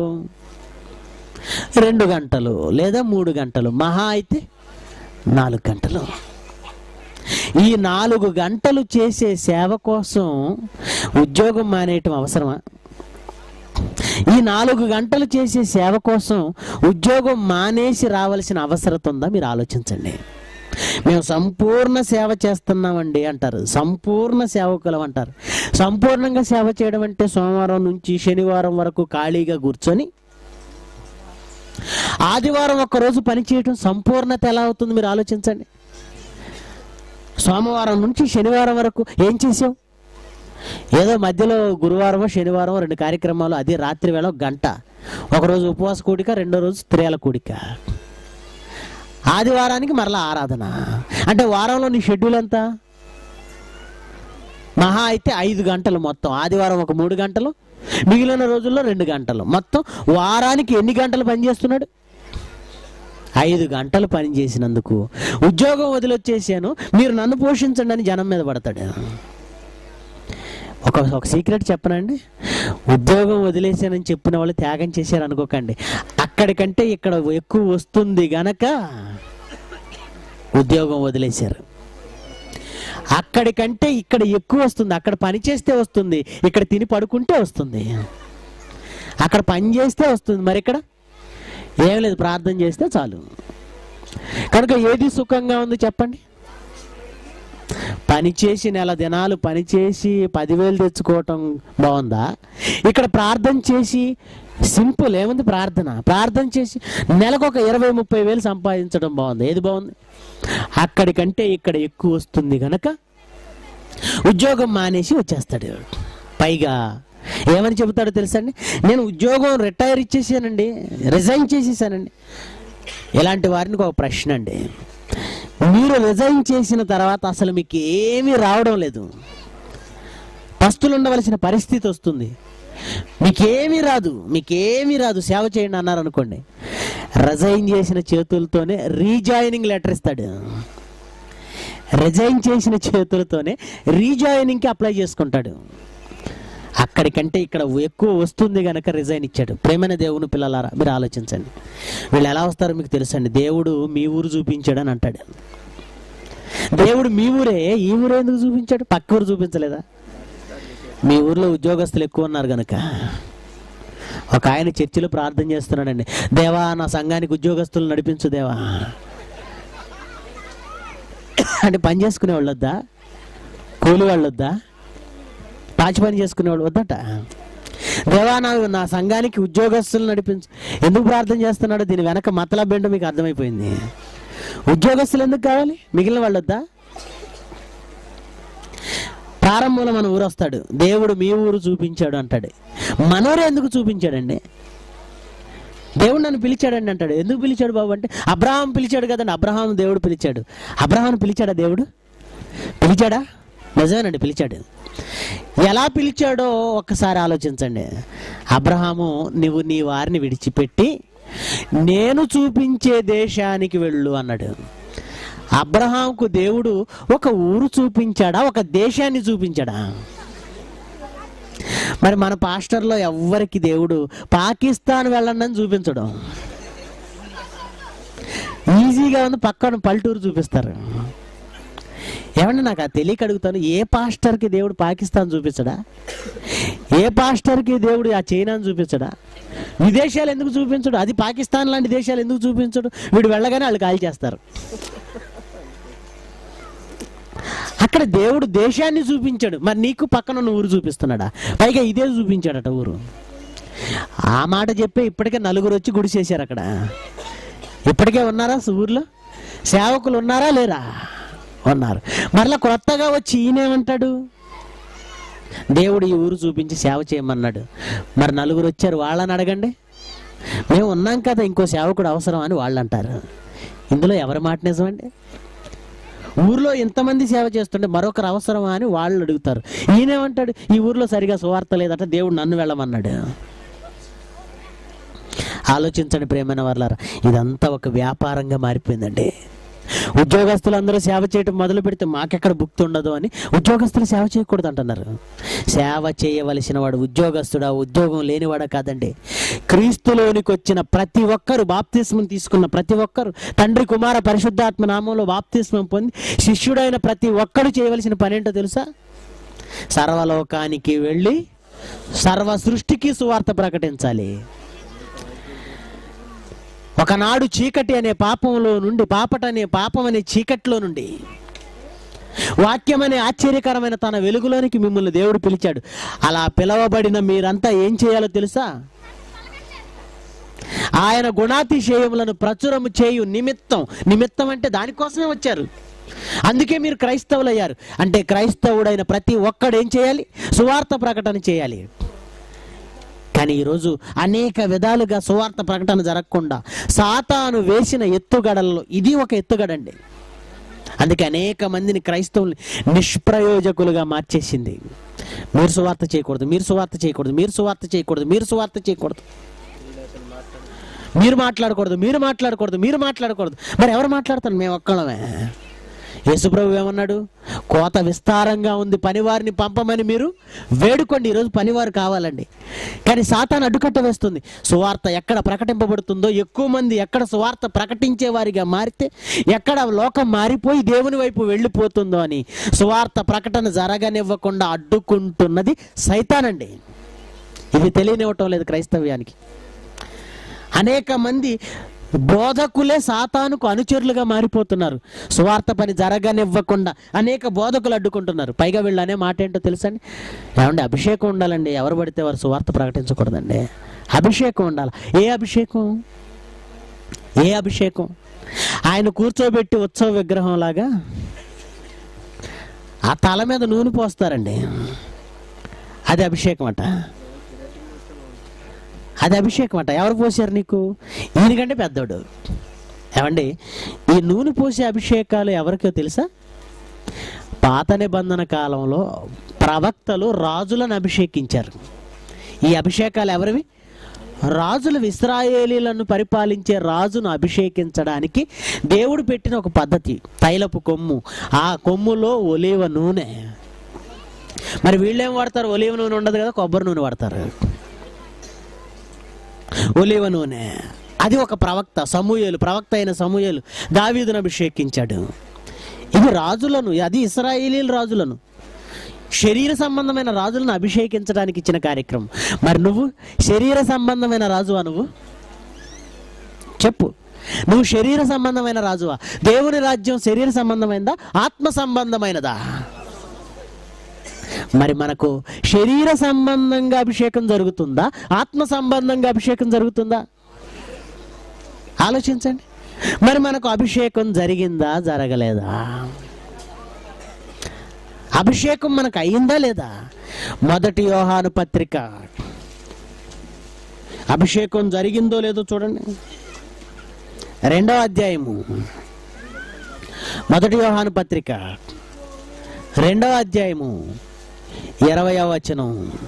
రెండు గంటలు లేదా మూడు గంటలు మహా అయితే నాలుగు గంటలు ఈ నాలుగు గంటలు చేసే సేవ కోసం ఉద్యోగం మానేయటం అవసరమా ఈ నాలుగు గంటలు చేసే సేవ కోసం ఉద్యోగం మానేసి రావాల్సిన అవసరం ఉందా మీరు ఆలోచించండి మేము సంపూర్ణ సేవ చేస్తున్నామండి అంటారు సంపూర్ణ సేవకులం అంటారు సంపూర్ణంగా సేవ చేయడం అంటే సోమవారం నుంచి శనివారం వరకు ఖాళీగా కూర్చొని ఆదివారం ఒక్కరోజు పని చేయడం సంపూర్ణత ఎలా అవుతుంది మీరు ఆలోచించండి సోమవారం నుంచి శనివారం వరకు ఏం చేసావు ఏదో మధ్యలో గురువారమో శనివారమో రెండు కార్యక్రమాలు అది రాత్రి వేళ ఒక గంట ఒకరోజు ఉపవాస కూడిక రెండో రోజు స్త్రీల కూడిక ఆదివారానికి మరలా ఆరాధన అంటే వారంలో నీ షెడ్యూల్ ఎంత మహా అయితే ఐదు గంటలు మొత్తం ఆదివారం ఒక మూడు గంటలు మిగిలిన రోజుల్లో రెండు గంటలు మొత్తం వారానికి ఎన్ని గంటలు పనిచేస్తున్నాడు ఐదు గంటలు పని చేసినందుకు ఉద్యోగం వదిలొచ్చేసాను మీరు నన్ను పోషించండి అని జనం మీద పడతాడు ఒక ఒక సీక్రెట్ చెప్పనండి ఉద్యోగం వదిలేసానని చెప్పిన వాళ్ళు త్యాగం చేశారు అనుకోకండి అక్కడికంటే ఇక్కడ ఎక్కువ వస్తుంది గనక ఉద్యోగం వదిలేశారు అక్కడికంటే ఇక్కడ ఎక్కువ వస్తుంది అక్కడ పని చేస్తే వస్తుంది ఇక్కడ తిని పడుకుంటే వస్తుంది అక్కడ పని చేస్తే వస్తుంది మరి ఇక్కడ ఏం లేదు ప్రార్థన చేస్తే చాలు కనుక ఏది సుఖంగా ఉంది చెప్పండి పని చేసి నెల దినాలు పని చేసి పదివేలు తెచ్చుకోవటం బాగుందా ఇక్కడ ప్రార్థన చేసి సింపుల్ ఏముంది ప్రార్థన ప్రార్థన చేసి నెలకు ఒక ఇరవై ముప్పై వేలు సంపాదించడం బాగుంది ఏది బాగుంది అక్కడికంటే ఇక్కడ ఎక్కువ వస్తుంది గనక ఉద్యోగం మానేసి వచ్చేస్తాడు పైగా ఏమని చెబుతాడో తెలుసండి నేను ఉద్యోగం రిటైర్ ఇచ్చేసానండి రిజైన్ చేసేసానండి ఇలాంటి వారిని ఒక ప్రశ్న అండి మీరు రిజైన్ చేసిన తర్వాత అసలు మీకు ఏమీ రావడం లేదు పస్తులు ఉండవలసిన పరిస్థితి వస్తుంది మీకేమీ రాదు మీకేమీ రాదు సేవ చేయండి అన్నారు అనుకోండి రిజైన్ చేసిన చేతులతోనే రీజాయినింగ్ లెటర్ ఇస్తాడు రిజైన్ చేసిన చేతులతోనే రీజాయినింగ్కి అప్లై చేసుకుంటాడు అక్కడికంటే ఇక్కడ ఎక్కువ వస్తుంది గనక రిజైన్ ఇచ్చాడు ప్రేమైన దేవుని పిల్లలారా మీరు ఆలోచించండి వీళ్ళు ఎలా వస్తారో మీకు తెలుసండి దేవుడు మీ ఊరు చూపించాడు అని అంటాడు దేవుడు మీ ఊరే ఈ ఊరే ఎందుకు చూపించాడు పక్క ఊరు చూపించలేదా మీ ఊర్లో ఉద్యోగస్తులు ఎక్కువ ఉన్నారు గనక ఒక ఆయన చర్చిలో ప్రార్థన చేస్తున్నాడండి దేవా నా సంఘానికి ఉద్యోగస్తులు నడిపించు దేవా అంటే పని చేసుకునే వాళ్ళు వద్దా కూలి వాళ్ళు వద్దా పాచి పని చేసుకునేవాడు వద్దట దేవా నా నా సంఘానికి ఉద్యోగస్తులు నడిపించు ఎందుకు ప్రార్థన చేస్తున్నాడో దీని వెనక మతలబ్ ఏంటో మీకు అర్థమైపోయింది ఉద్యోగస్తులు ఎందుకు కావాలి మిగిలిన వాళ్ళు వద్దా ప్రారంభంలో మన ఊరు వస్తాడు దేవుడు మీ ఊరు చూపించాడు అంటాడు మనోరే ఎందుకు చూపించాడండి దేవుడు నన్ను పిలిచాడండి అంటాడు ఎందుకు పిలిచాడు బాబు అంటే అబ్రహాం పిలిచాడు కదండి అబ్రహాం దేవుడు పిలిచాడు అబ్రహాం పిలిచాడా దేవుడు పిలిచాడా నిజమేనండి పిలిచాడు ఎలా పిలిచాడో ఒక్కసారి ఆలోచించండి అబ్రహాము నువ్వు నీ వారిని విడిచిపెట్టి నేను చూపించే దేశానికి వెళ్ళు అన్నాడు అబ్రహాంకు దేవుడు ఒక ఊరు చూపించాడా ఒక దేశాన్ని చూపించాడా మరి మన పాస్టర్లో ఎవ్వరికి దేవుడు పాకిస్తాన్ వెళ్ళండి అని చూపించడం ఈజీగా ఉంది పక్కన పల్లెటూరు చూపిస్తారు ఏమంటే నాకు అది తెలియక అడుగుతాను ఏ పాస్టర్కి దేవుడు పాకిస్తాన్ చూపించడా ఏ పాస్టర్కి దేవుడు ఆ చైనాను చూపించడా విదేశాలు ఎందుకు చూపించడు అది పాకిస్తాన్ లాంటి దేశాలు ఎందుకు చూపించడు వీడు వెళ్ళగానే వాళ్ళు కాల్ చేస్తారు అక్కడ దేవుడు దేశాన్ని చూపించాడు మరి నీకు పక్కన ఉన్న ఊరు చూపిస్తున్నాడా పైగా ఇదే చూపించాడట ఊరు ఆ మాట చెప్పే ఇప్పటికే నలుగురు వచ్చి గుడి చేశారు అక్కడ ఇప్పటికే ఉన్నారా ఊర్లో సేవకులు ఉన్నారా లేరా ఉన్నారు మరలా కొత్తగా వచ్చి ఈయనేమంటాడు దేవుడు ఈ ఊరు చూపించి సేవ చేయమన్నాడు మరి నలుగురు వచ్చారు వాళ్ళని అడగండి మేము ఉన్నాం కదా ఇంకో సేవకుడు అవసరం అని వాళ్ళు అంటారు ఇందులో ఎవరి మాట నిజమండి ఊర్లో ఎంతమంది సేవ చేస్తుంటే మరొకరు అవసరమా అని వాళ్ళు అడుగుతారు ఈయనేమంటాడు ఈ ఊర్లో సరిగా సువార్త లేదట దేవుడు నన్ను వెళ్ళమన్నాడు ఆలోచించండి ప్రేమైన వాళ్ళారా ఇదంతా ఒక వ్యాపారంగా మారిపోయిందండి ఉద్యోగస్తులందరూ సేవ చేయటం మొదలు పెడితే మాకెక్కడ భుక్తి ఉండదు అని ఉద్యోగస్తులు సేవ చేయకూడదు అంటున్నారు సేవ చేయవలసిన వాడు ఉద్యోగస్తుడా ఉద్యోగం లేనివాడా కాదండి క్రీస్తులోనికి వచ్చిన ప్రతి ఒక్కరు బాప్తిస్మం తీసుకున్న ప్రతి ఒక్కరు తండ్రి కుమార పరిశుద్ధాత్మ నామంలో బాప్తిస్మం పొంది శిష్యుడైన ప్రతి ఒక్కరు చేయవలసిన పని ఏంటో తెలుసా సర్వలోకానికి వెళ్ళి సర్వ సృష్టికి సువార్త ప్రకటించాలి ఒకనాడు చీకటి అనే పాపంలో నుండి పాపట అనే పాపం అనే చీకట్లో నుండి వాక్యం అనే ఆశ్చర్యకరమైన తన వెలుగులోనికి మిమ్మల్ని దేవుడు పిలిచాడు అలా పిలవబడిన మీరంతా ఏం చేయాలో తెలుసా ఆయన గుణాతిశయములను ప్రచురము చేయు నిమిత్తం నిమిత్తం అంటే దానికోసమే వచ్చారు అందుకే మీరు క్రైస్తవులు అయ్యారు అంటే క్రైస్తవుడైన ప్రతి ఒక్కడు ఏం చేయాలి సువార్త ప్రకటన చేయాలి కానీ ఈరోజు అనేక విధాలుగా సువార్త ప్రకటన జరగకుండా సాతాను వేసిన ఎత్తుగడల్లో ఇది ఒక ఎత్తుగడండి అందుకే అనేక మందిని క్రైస్తవుల్ని నిష్ప్రయోజకులుగా మార్చేసింది మీరు సువార్త చేయకూడదు మీరు సువార్త చేయకూడదు మీరు సువార్త చేయకూడదు మీరు సువార్త చేయకూడదు మీరు మాట్లాడకూడదు మీరు మాట్లాడకూడదు మీరు మాట్లాడకూడదు మరి ఎవరు మాట్లాడతారు మేము ఒక్కడమే యేసుప్రభు ఏమన్నాడు కోత విస్తారంగా ఉంది పనివారిని పంపమని మీరు వేడుకోండి ఈరోజు పనివారు కావాలండి కానీ సాతాను అడ్డుకట్ట వేస్తుంది సువార్త ఎక్కడ ప్రకటింపబడుతుందో ఎక్కువ మంది ఎక్కడ సువార్త ప్రకటించే వారిగా మారితే ఎక్కడ లోకం మారిపోయి దేవుని వైపు వెళ్ళిపోతుందో అని సువార్త ప్రకటన జరగనివ్వకుండా అడ్డుకుంటున్నది సైతానండి ఇది తెలియనివ్వటం లేదు క్రైస్తవ్యానికి అనేక మంది బోధకులే సాతానుకు అనుచరులుగా మారిపోతున్నారు సువార్త పని జరగనివ్వకుండా అనేక బోధకులు అడ్డుకుంటున్నారు పైగా వీళ్ళు అనే మాట ఏంటో తెలుసండి ఏమండి అభిషేకం ఉండాలండి ఎవరు పడితే వారు సువార్త ప్రకటించకూడదండి అభిషేకం ఉండాలి ఏ అభిషేకం ఏ అభిషేకం ఆయన కూర్చోబెట్టి ఉత్సవ విగ్రహం లాగా ఆ తల మీద నూనె పోస్తారండి అది అభిషేకం అట అది అభిషేకం అంట ఎవరు పోసారు నీకు ఈయనకంటే పెద్దోడు ఏమండి ఈ నూనె పోసే అభిషేకాలు ఎవరికో తెలుసా పాత నిబంధన కాలంలో ప్రవక్తలు రాజులను అభిషేకించారు ఈ అభిషేకాలు ఎవరివి రాజులు ఇస్రాయేలీలను పరిపాలించే రాజును అభిషేకించడానికి దేవుడు పెట్టిన ఒక పద్ధతి తైలపు కొమ్ము ఆ కొమ్ములో ఒలివ నూనె మరి వీళ్ళేం వాడతారు ఒలివ నూనె ఉండదు కదా కొబ్బరి నూనె వాడతారు ఒలివ నూనె అది ఒక ప్రవక్త సమూయేలు ప్రవక్త అయిన సమూయేలు దావీదును అభిషేకించాడు ఇది రాజులను అది ఇస్రాయేలీల రాజులను శరీర సంబంధమైన రాజులను అభిషేకించడానికి ఇచ్చిన కార్యక్రమం మరి నువ్వు శరీర సంబంధమైన రాజువా నువ్వు చెప్పు నువ్వు శరీర సంబంధమైన రాజువా దేవుని రాజ్యం శరీర సంబంధమైనదా ఆత్మ సంబంధమైనదా మరి మనకు శరీర సంబంధంగా అభిషేకం జరుగుతుందా ఆత్మ సంబంధంగా అభిషేకం జరుగుతుందా ఆలోచించండి మరి మనకు అభిషేకం జరిగిందా జరగలేదా అభిషేకం మనకు అయిందా లేదా మొదటి యోహాను పత్రిక అభిషేకం జరిగిందో లేదో చూడండి రెండవ అధ్యాయము మొదటి యోహాను పత్రిక రెండవ అధ్యాయము ఇరవయవ వచనం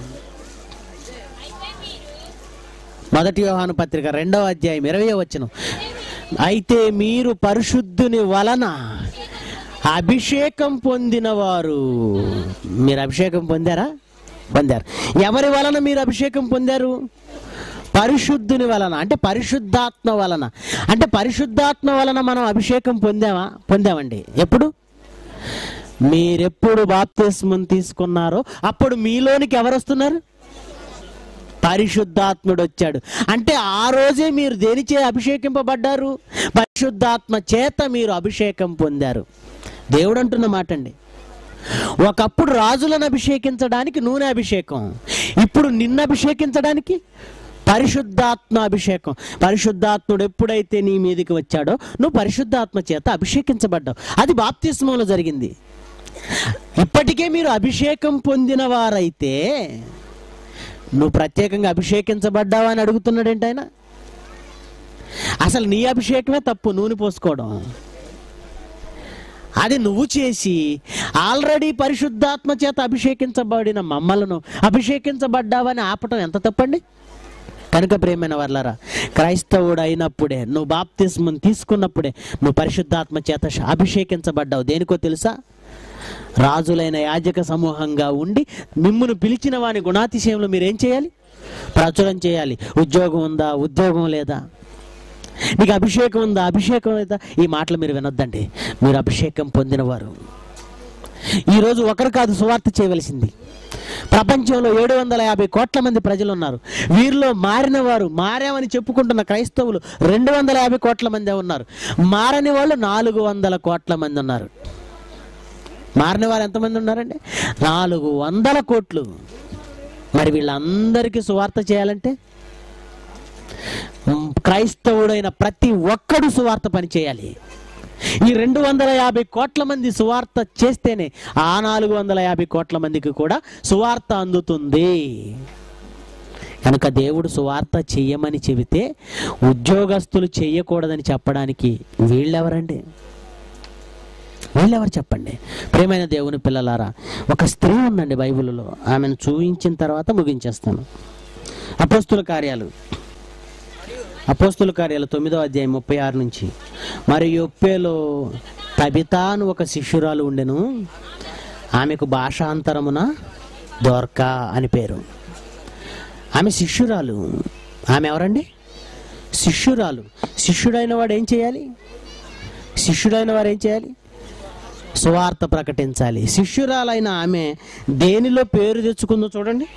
మొదటి యోహాను పత్రిక రెండవ అధ్యాయం ఇరవై వచనం అయితే మీరు పరిశుద్ధుని వలన అభిషేకం పొందినవారు మీరు అభిషేకం పొందారా పొందారు ఎవరి వలన మీరు అభిషేకం పొందారు పరిశుద్ధుని వలన అంటే పరిశుద్ధాత్మ వలన అంటే పరిశుద్ధాత్మ వలన మనం అభిషేకం పొందామా పొందామండి ఎప్పుడు మీరెప్పుడు బాప్తిస్మం తీసుకున్నారో అప్పుడు మీలోనికి ఎవరు వస్తున్నారు పరిశుద్ధాత్ముడు వచ్చాడు అంటే ఆ రోజే మీరు దేనిచే అభిషేకింపబడ్డారు పరిశుద్ధాత్మ చేత మీరు అభిషేకం పొందారు దేవుడు అంటున్న మాట అండి ఒకప్పుడు రాజులను అభిషేకించడానికి నూనె అభిషేకం ఇప్పుడు నిన్ను అభిషేకించడానికి పరిశుద్ధాత్మ అభిషేకం పరిశుద్ధాత్ముడు ఎప్పుడైతే నీ మీదకి వచ్చాడో నువ్వు పరిశుద్ధాత్మ చేత అభిషేకించబడ్డావు అది బాప్తిస్మంలో జరిగింది ఇప్పటికే మీరు అభిషేకం పొందిన వారైతే నువ్వు ప్రత్యేకంగా అభిషేకించబడ్డావా అని అడుగుతున్నాడేంటి ఆయన అసలు నీ అభిషేకమే తప్పు నూనె పోసుకోవడం అది నువ్వు చేసి ఆల్రెడీ పరిశుద్ధాత్మ చేత అభిషేకించబడిన మమ్మలను అభిషేకించబడ్డావని ఆపటం ఎంత తప్పండి కనుక ప్రేమైన వాళ్ళరా క్రైస్తవుడు అయినప్పుడే నువ్వు బాప్తిస్మం తీసుకున్నప్పుడే నువ్వు పరిశుద్ధాత్మ చేత అభిషేకించబడ్డావు దేనికో తెలుసా రాజులైన యాజక సమూహంగా ఉండి మిమ్మును పిలిచిన వాని గుణాతిశయంలో మీరేం చేయాలి ప్రచురం చేయాలి ఉద్యోగం ఉందా ఉద్యోగం లేదా నీకు అభిషేకం ఉందా అభిషేకం లేదా ఈ మాటలు మీరు వినొద్దండి మీరు అభిషేకం పొందినవారు ఈరోజు ఒకరు కాదు సువార్త చేయవలసింది ప్రపంచంలో ఏడు వందల యాభై కోట్ల మంది ప్రజలు ఉన్నారు వీరిలో మారిన వారు మారామని చెప్పుకుంటున్న క్రైస్తవులు రెండు వందల యాభై కోట్ల మంది ఉన్నారు మారని వాళ్ళు నాలుగు వందల కోట్ల మంది ఉన్నారు మారిన వారు ఎంతమంది ఉన్నారండి నాలుగు వందల కోట్లు మరి వీళ్ళందరికీ సువార్త చేయాలంటే మ్, క్రైస్తవుడైన ప్రతి ఒక్కడు సువార్త పని చేయాలి ఈ రెండు వందల యాభై కోట్ల మంది సువార్త చేస్తేనే ఆ నాలుగు వందల యాభై కోట్ల మందికి కూడా సువార్త అందుతుంది కనుక దేవుడు సువార్త చెయ్యమని చెబితే ఉద్యోగస్తులు చెయ్యకూడదని చెప్పడానికి వీళ్ళెవరండి వీళ్ళెవరు చెప్పండి ప్రేమైన దేవుని పిల్లలారా ఒక స్త్రీ ఉందండి బైబిల్లో ఆమెను చూపించిన తర్వాత ముగించేస్తాను అపోస్తుల కార్యాలు అపోస్తుల కార్యాలు తొమ్మిదో అధ్యాయం ముప్పై ఆరు నుంచి మరి యొప్పేలో తబితా అని ఒక శిష్యురాలు ఉండెను ఆమెకు భాషాంతరమున దోర్కా అని పేరు ఆమె శిష్యురాలు ఆమె ఎవరండి శిష్యురాలు శిష్యుడైన వాడు ఏం చేయాలి శిష్యుడైన వారు ఏం చేయాలి సువార్త ప్రకటించాలి శిష్యురాలైన ఆమె దేనిలో పేరు తెచ్చుకుందో చూడండి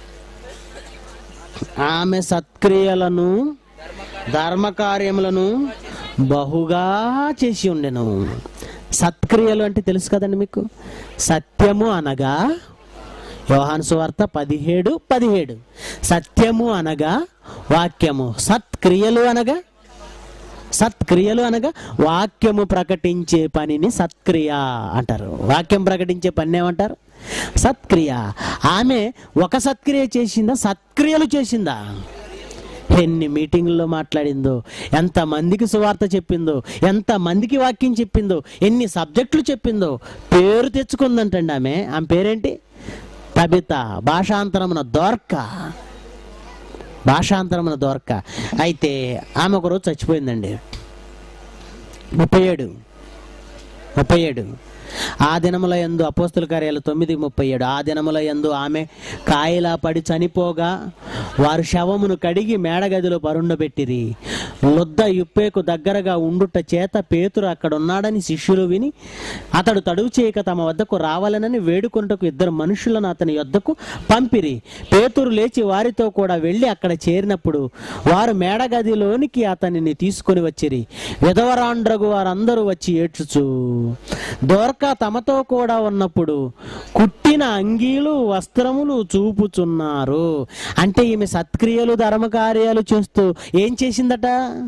ఆమె సత్క్రియలను ధర్మకార్యములను బహుగా చేసి ఉండెను సత్క్రియలు అంటే తెలుసు కదండి మీకు సత్యము అనగా యోహాను సువార్త పదిహేడు పదిహేడు సత్యము అనగా వాక్యము సత్క్రియలు అనగా సత్క్రియలు అనగా వాక్యము ప్రకటించే పనిని సత్క్రియ అంటారు వాక్యం ప్రకటించే పని ఏమంటారు సత్క్రియ ఆమె ఒక సత్క్రియ చేసిందా సత్క్రియలు చేసిందా ఎన్ని మీటింగుల్లో మాట్లాడిందో ఎంత మందికి సువార్త చెప్పిందో ఎంత మందికి వాక్యం చెప్పిందో ఎన్ని సబ్జెక్టులు చెప్పిందో పేరు తెచ్చుకుందంటండి ఆమె ఆమె పేరేంటి తబిత భాషాంతరమున దోర్క భాషాంతరమున దోర్క అయితే ఆమె ఒకరోజు చచ్చిపోయిందండి ముప్పై ఏడు ముప్పై ఏడు ఆ దినముల యందు అపోస్తుల కార్యాలు తొమ్మిది ముప్పై ఏడు ఆ దినముల యందు ఆమె కాయలా పడి చనిపోగా వారు శవమును కడిగి మేడగదిలో పరుండబెట్టిరి లొద్ద యుప్పేకు దగ్గరగా ఉండుట చేత పేతురు అక్కడ ఉన్నాడని శిష్యులు విని అతడు తడువు చేయక తమ వద్దకు రావాలనని వేడుకొనుటకు ఇద్దరు మనుషులను అతని యొద్దకు పంపిరి పేతురు లేచి వారితో కూడా వెళ్ళి అక్కడ చేరినప్పుడు వారు మేడగదిలోనికి అతనిని తీసుకొని వచ్చిరి విధవరాండ్రగు వారందరూ వచ్చి ఏడ్చుచు దోర్క తమతో కూడా ఉన్నప్పుడు కుట్టిన అంగీలు వస్త్రములు చూపుచున్నారు అంటే ఈమె సత్క్రియలు ధర్మకార్యాలు చేస్తూ ఏం చేసిందట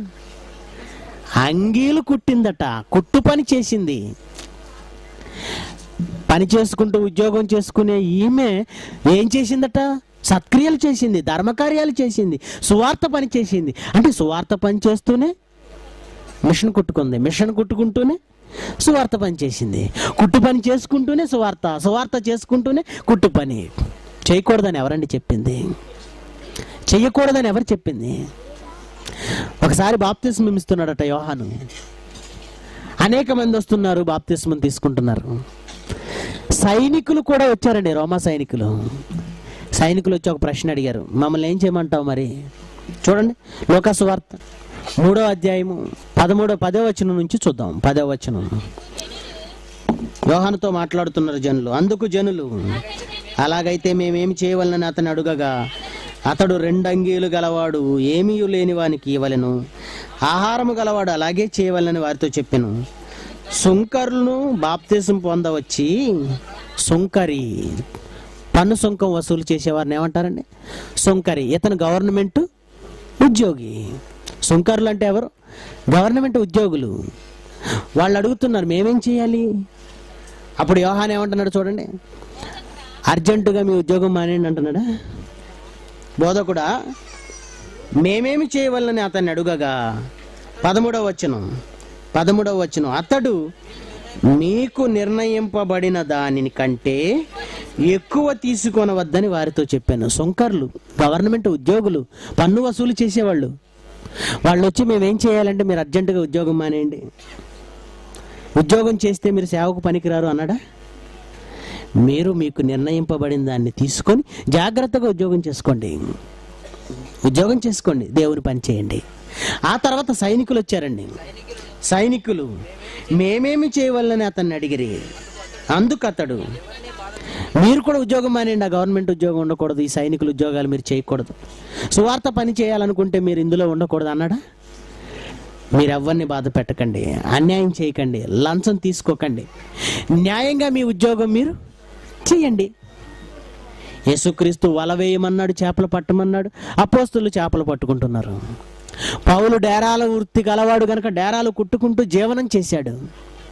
అంగీలు కుట్టిందట కుట్టు పని చేసింది పని చేసుకుంటూ ఉద్యోగం చేసుకునే ఈమె ఏం చేసిందట సత్క్రియలు చేసింది ధర్మకార్యాలు చేసింది సువార్త పని చేసింది అంటే సువార్త పని చేస్తూనే మిషన్ కుట్టుకుంది మిషన్ కుట్టుకుంటూనే సువార్త పని చేసింది కుట్టు పని చేసుకుంటూనే సువార్త సువార్త చేసుకుంటూనే కుట్టు పని చేయకూడదని ఎవరండి చెప్పింది చెయ్యకూడదని ఎవరు చెప్పింది ఒకసారి బాప్తిస్మం ఇస్తున్నాడట యోహాను అనేక మంది వస్తున్నారు బాప్తిస్మం తీసుకుంటున్నారు సైనికులు కూడా వచ్చారండి రోమా సైనికులు సైనికులు వచ్చి ఒక ప్రశ్న అడిగారు మమ్మల్ని ఏం చేయమంటావు మరి చూడండి లోకాసు వార్త మూడో అధ్యాయము పదమూడో పదో వచనం నుంచి చూద్దాం పదో వచనం యోహానుతో మాట్లాడుతున్నారు జనులు అందుకు జనులు అలాగైతే మేమేమి చేయవలనని అతను అడుగగా అతడు రెండంగీలు గలవాడు ఏమీ లేని వానికి ఇవ్వలెను ఆహారము గలవాడు అలాగే చేయవలనని వారితో చెప్పాను సుంకరులను బాప్తీసం పొందవచ్చి సుంకరి పన్ను సుంకం వసూలు చేసేవారిని ఏమంటారండి సుంకరి ఇతను గవర్నమెంట్ ఉద్యోగి సుంకరులు అంటే ఎవరు గవర్నమెంట్ ఉద్యోగులు వాళ్ళు అడుగుతున్నారు మేమేం చేయాలి అప్పుడు యోహాన్ ఏమంటున్నాడు చూడండి అర్జెంటుగా మీ ఉద్యోగం మానేయండి అంటున్నాడా బోధకుడా మేమేమి చేయవలని అతన్ని అడుగగా పదమూడవ వచనం పదమూడవ వచనం అతడు మీకు నిర్ణయింపబడిన దానిని కంటే ఎక్కువ తీసుకొనవద్దని వారితో చెప్పాను సొంకర్లు గవర్నమెంట్ ఉద్యోగులు పన్ను వసూలు చేసేవాళ్ళు వాళ్ళు వచ్చి మేమేం చేయాలంటే మీరు అర్జెంటుగా ఉద్యోగం మానేయండి ఉద్యోగం చేస్తే మీరు సేవకు పనికిరారు అన్నాడా మీరు మీకు నిర్ణయింపబడిన దాన్ని తీసుకొని జాగ్రత్తగా ఉద్యోగం చేసుకోండి ఉద్యోగం చేసుకోండి దేవుని పని చేయండి ఆ తర్వాత సైనికులు వచ్చారండి సైనికులు మేమేమి చేయవల్లని అతన్ని అడిగిరి అందుకు అతడు మీరు కూడా ఉద్యోగం మానేయండి ఆ గవర్నమెంట్ ఉద్యోగం ఉండకూడదు ఈ సైనికుల ఉద్యోగాలు మీరు చేయకూడదు సువార్త పని చేయాలనుకుంటే మీరు ఇందులో ఉండకూడదు అన్నాడా మీరు ఎవరిని బాధ పెట్టకండి అన్యాయం చేయకండి లంచం తీసుకోకండి న్యాయంగా మీ ఉద్యోగం మీరు చేయండి యేసుక్రీస్తు వల వేయమన్నాడు చేపలు పట్టమన్నాడు అపోస్తులు చేపలు పట్టుకుంటున్నారు పౌలు డేరాల వృత్తి గలవాడు గనక డేరాలు కుట్టుకుంటూ జీవనం చేశాడు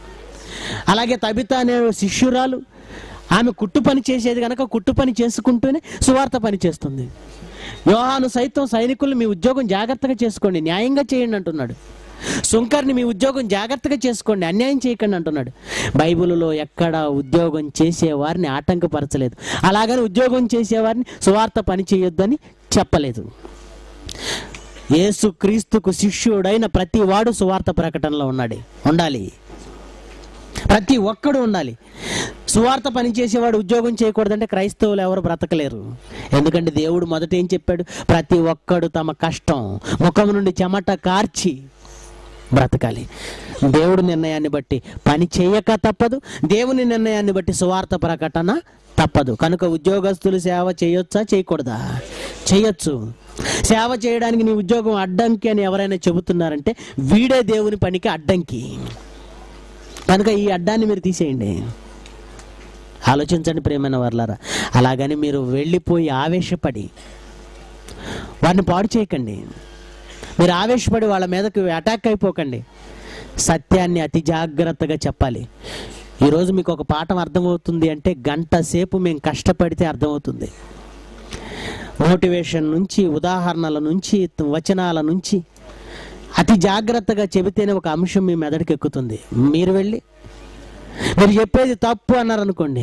అలాగే తబిత అనే శిష్యురాలు ఆమె కుట్టు పని చేసేది కనుక కుట్టు పని చేసుకుంటూనే సువార్త పని చేస్తుంది యోహాను సైతం సైనికులు మీ ఉద్యోగం జాగ్రత్తగా చేసుకోండి న్యాయంగా చేయండి అంటున్నాడు సుంకర్ని మీ ఉద్యోగం జాగ్రత్తగా చేసుకోండి అన్యాయం చేయకండి అంటున్నాడు బైబిల్లో ఎక్కడ ఉద్యోగం చేసేవారిని ఆటంకపరచలేదు అలాగని ఉద్యోగం చేసేవారిని సువార్త పని చేయొద్దని చెప్పలేదు యేసు క్రీస్తుకు శిష్యుడైన ప్రతి వాడు సువార్త ప్రకటనలో ఉన్నాడు ఉండాలి ప్రతి ఒక్కడు ఉండాలి సువార్త పని చేసేవాడు ఉద్యోగం చేయకూడదంటే క్రైస్తవులు ఎవరు బ్రతకలేరు ఎందుకంటే దేవుడు మొదట ఏం చెప్పాడు ప్రతి ఒక్కడు తమ కష్టం ముఖం నుండి చెమట కార్చి బ్రతకాలి దేవుడు నిర్ణయాన్ని బట్టి పని చేయక తప్పదు దేవుని నిర్ణయాన్ని బట్టి సువార్త ప్రకటన తప్పదు కనుక ఉద్యోగస్తులు సేవ చేయొచ్చా చేయకూడదా చేయొచ్చు సేవ చేయడానికి నీ ఉద్యోగం అడ్డంకి అని ఎవరైనా చెబుతున్నారంటే వీడే దేవుని పనికి అడ్డంకి కనుక ఈ అడ్డాన్ని మీరు తీసేయండి ఆలోచించండి ప్రేమైన వర్లారా అలాగని మీరు వెళ్ళిపోయి ఆవేశపడి వారిని పాడు చేయకండి మీరు ఆవేశపడి వాళ్ళ మీదకి అటాక్ అయిపోకండి సత్యాన్ని అతి జాగ్రత్తగా చెప్పాలి ఈరోజు మీకు ఒక పాఠం అర్థమవుతుంది అంటే గంట సేపు మేము కష్టపడితే అర్థమవుతుంది మోటివేషన్ నుంచి ఉదాహరణల నుంచి వచనాల నుంచి అతి జాగ్రత్తగా చెబితేనే ఒక అంశం మీ మెదడుకి ఎక్కుతుంది మీరు వెళ్ళి మీరు చెప్పేది తప్పు అన్నారు అనుకోండి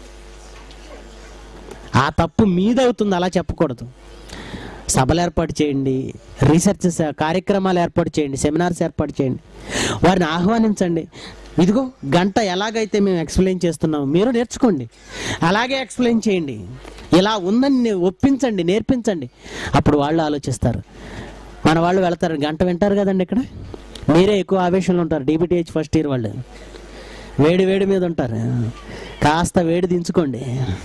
ఆ తప్పు మీదవుతుంది అలా చెప్పకూడదు సభలు ఏర్పాటు చేయండి రీసెర్చ్ స- కార్యక్రమాలు ఏర్పాటు చేయండి సెమినార్స్ ఏర్పాటు చేయండి వారిని ఆహ్వానించండి ఇదిగో గంట ఎలాగైతే మేము ఎక్స్ప్లెయిన్ చేస్తున్నాం మీరు నేర్చుకోండి అలాగే ఎక్స్ప్లెయిన్ చేయండి ఇలా ఉందని నే- ఒప్పించండి నేర్పించండి అప్పుడు వాళ్ళు ఆలోచిస్తారు మన వాళ్ళు వెళ్తారు గంట వింటారు కదండి ఇక్కడ మీరే ఎక్కువ ఆవేశంలో ఉంటారు డీబీటీహెచ్ ఫస్ట్ ఇయర్ వాళ్ళు వేడి వేడి మీద ఉంటారు కాస్త వేడి దించుకోండి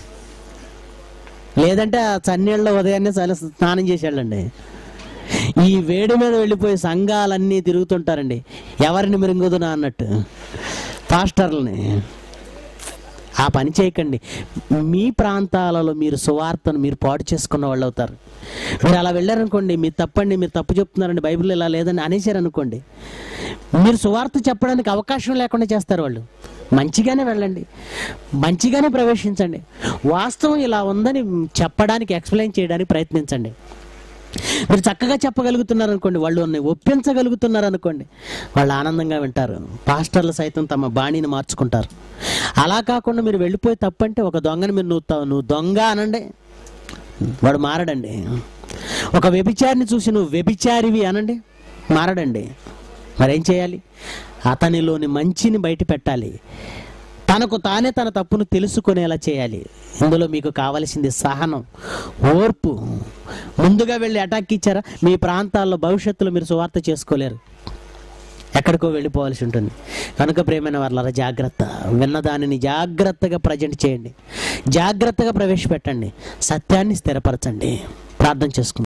లేదంటే ఆ చన్నీళ్ళలో ఉదయాన్నే చాలా స్నానం చేసేళ్ళండి ఈ వేడి మీద వెళ్ళిపోయి సంఘాలన్నీ తిరుగుతుంటారండి ఎవరిని మిరుగుదునా అన్నట్టు పాస్టర్లని ఆ పని చేయకండి మీ ప్రాంతాలలో మీరు సువార్తను మీరు పాడు చేసుకున్న వాళ్ళు అవుతారు మీరు అలా వెళ్ళారనుకోండి మీరు తప్పండి మీరు తప్పు చెప్తున్నారండి బైబిల్ ఇలా లేదని అనేసారనుకోండి మీరు సువార్త చెప్పడానికి అవకాశం లేకుండా చేస్తారు వాళ్ళు మంచిగానే వెళ్ళండి మంచిగానే ప్రవేశించండి వాస్తవం ఇలా ఉందని చెప్పడానికి ఎక్స్ప్లెయిన్ చేయడానికి ప్రయత్నించండి మీరు చక్కగా చెప్పగలుగుతున్నారు అనుకోండి వాళ్ళు ఒప్పించగలుగుతున్నారు అనుకోండి వాళ్ళు ఆనందంగా వింటారు పాస్టర్లు సైతం తమ బాణీని మార్చుకుంటారు అలా కాకుండా మీరు వెళ్ళిపోయి తప్పంటే ఒక దొంగని మీరు నువ్వు త- నువ్వు దొంగ అనండి వాడు మారడండి ఒక వ్యభిచారిని చూసి నువ్వు వ్యభిచారివి అనండి మారడండి మరేం చేయాలి అతనిలోని మంచిని బయట పెట్టాలి తనకు తానే తన తప్పును తెలుసుకునేలా చేయాలి ఇందులో మీకు కావలసింది సహనం ఓర్పు ముందుగా వెళ్ళి అటాక్ ఇచ్చారా మీ ప్రాంతాల్లో భవిష్యత్తులో మీరు సువార్త చేసుకోలేరు ఎక్కడికో వెళ్ళిపోవాల్సి ఉంటుంది కనుక ప్రేమైన వాళ్ళ జాగ్రత్త విన్న దానిని జాగ్రత్తగా ప్రజెంట్ చేయండి జాగ్రత్తగా ప్రవేశపెట్టండి సత్యాన్ని స్థిరపరచండి ప్రార్థన చేసుకుందాం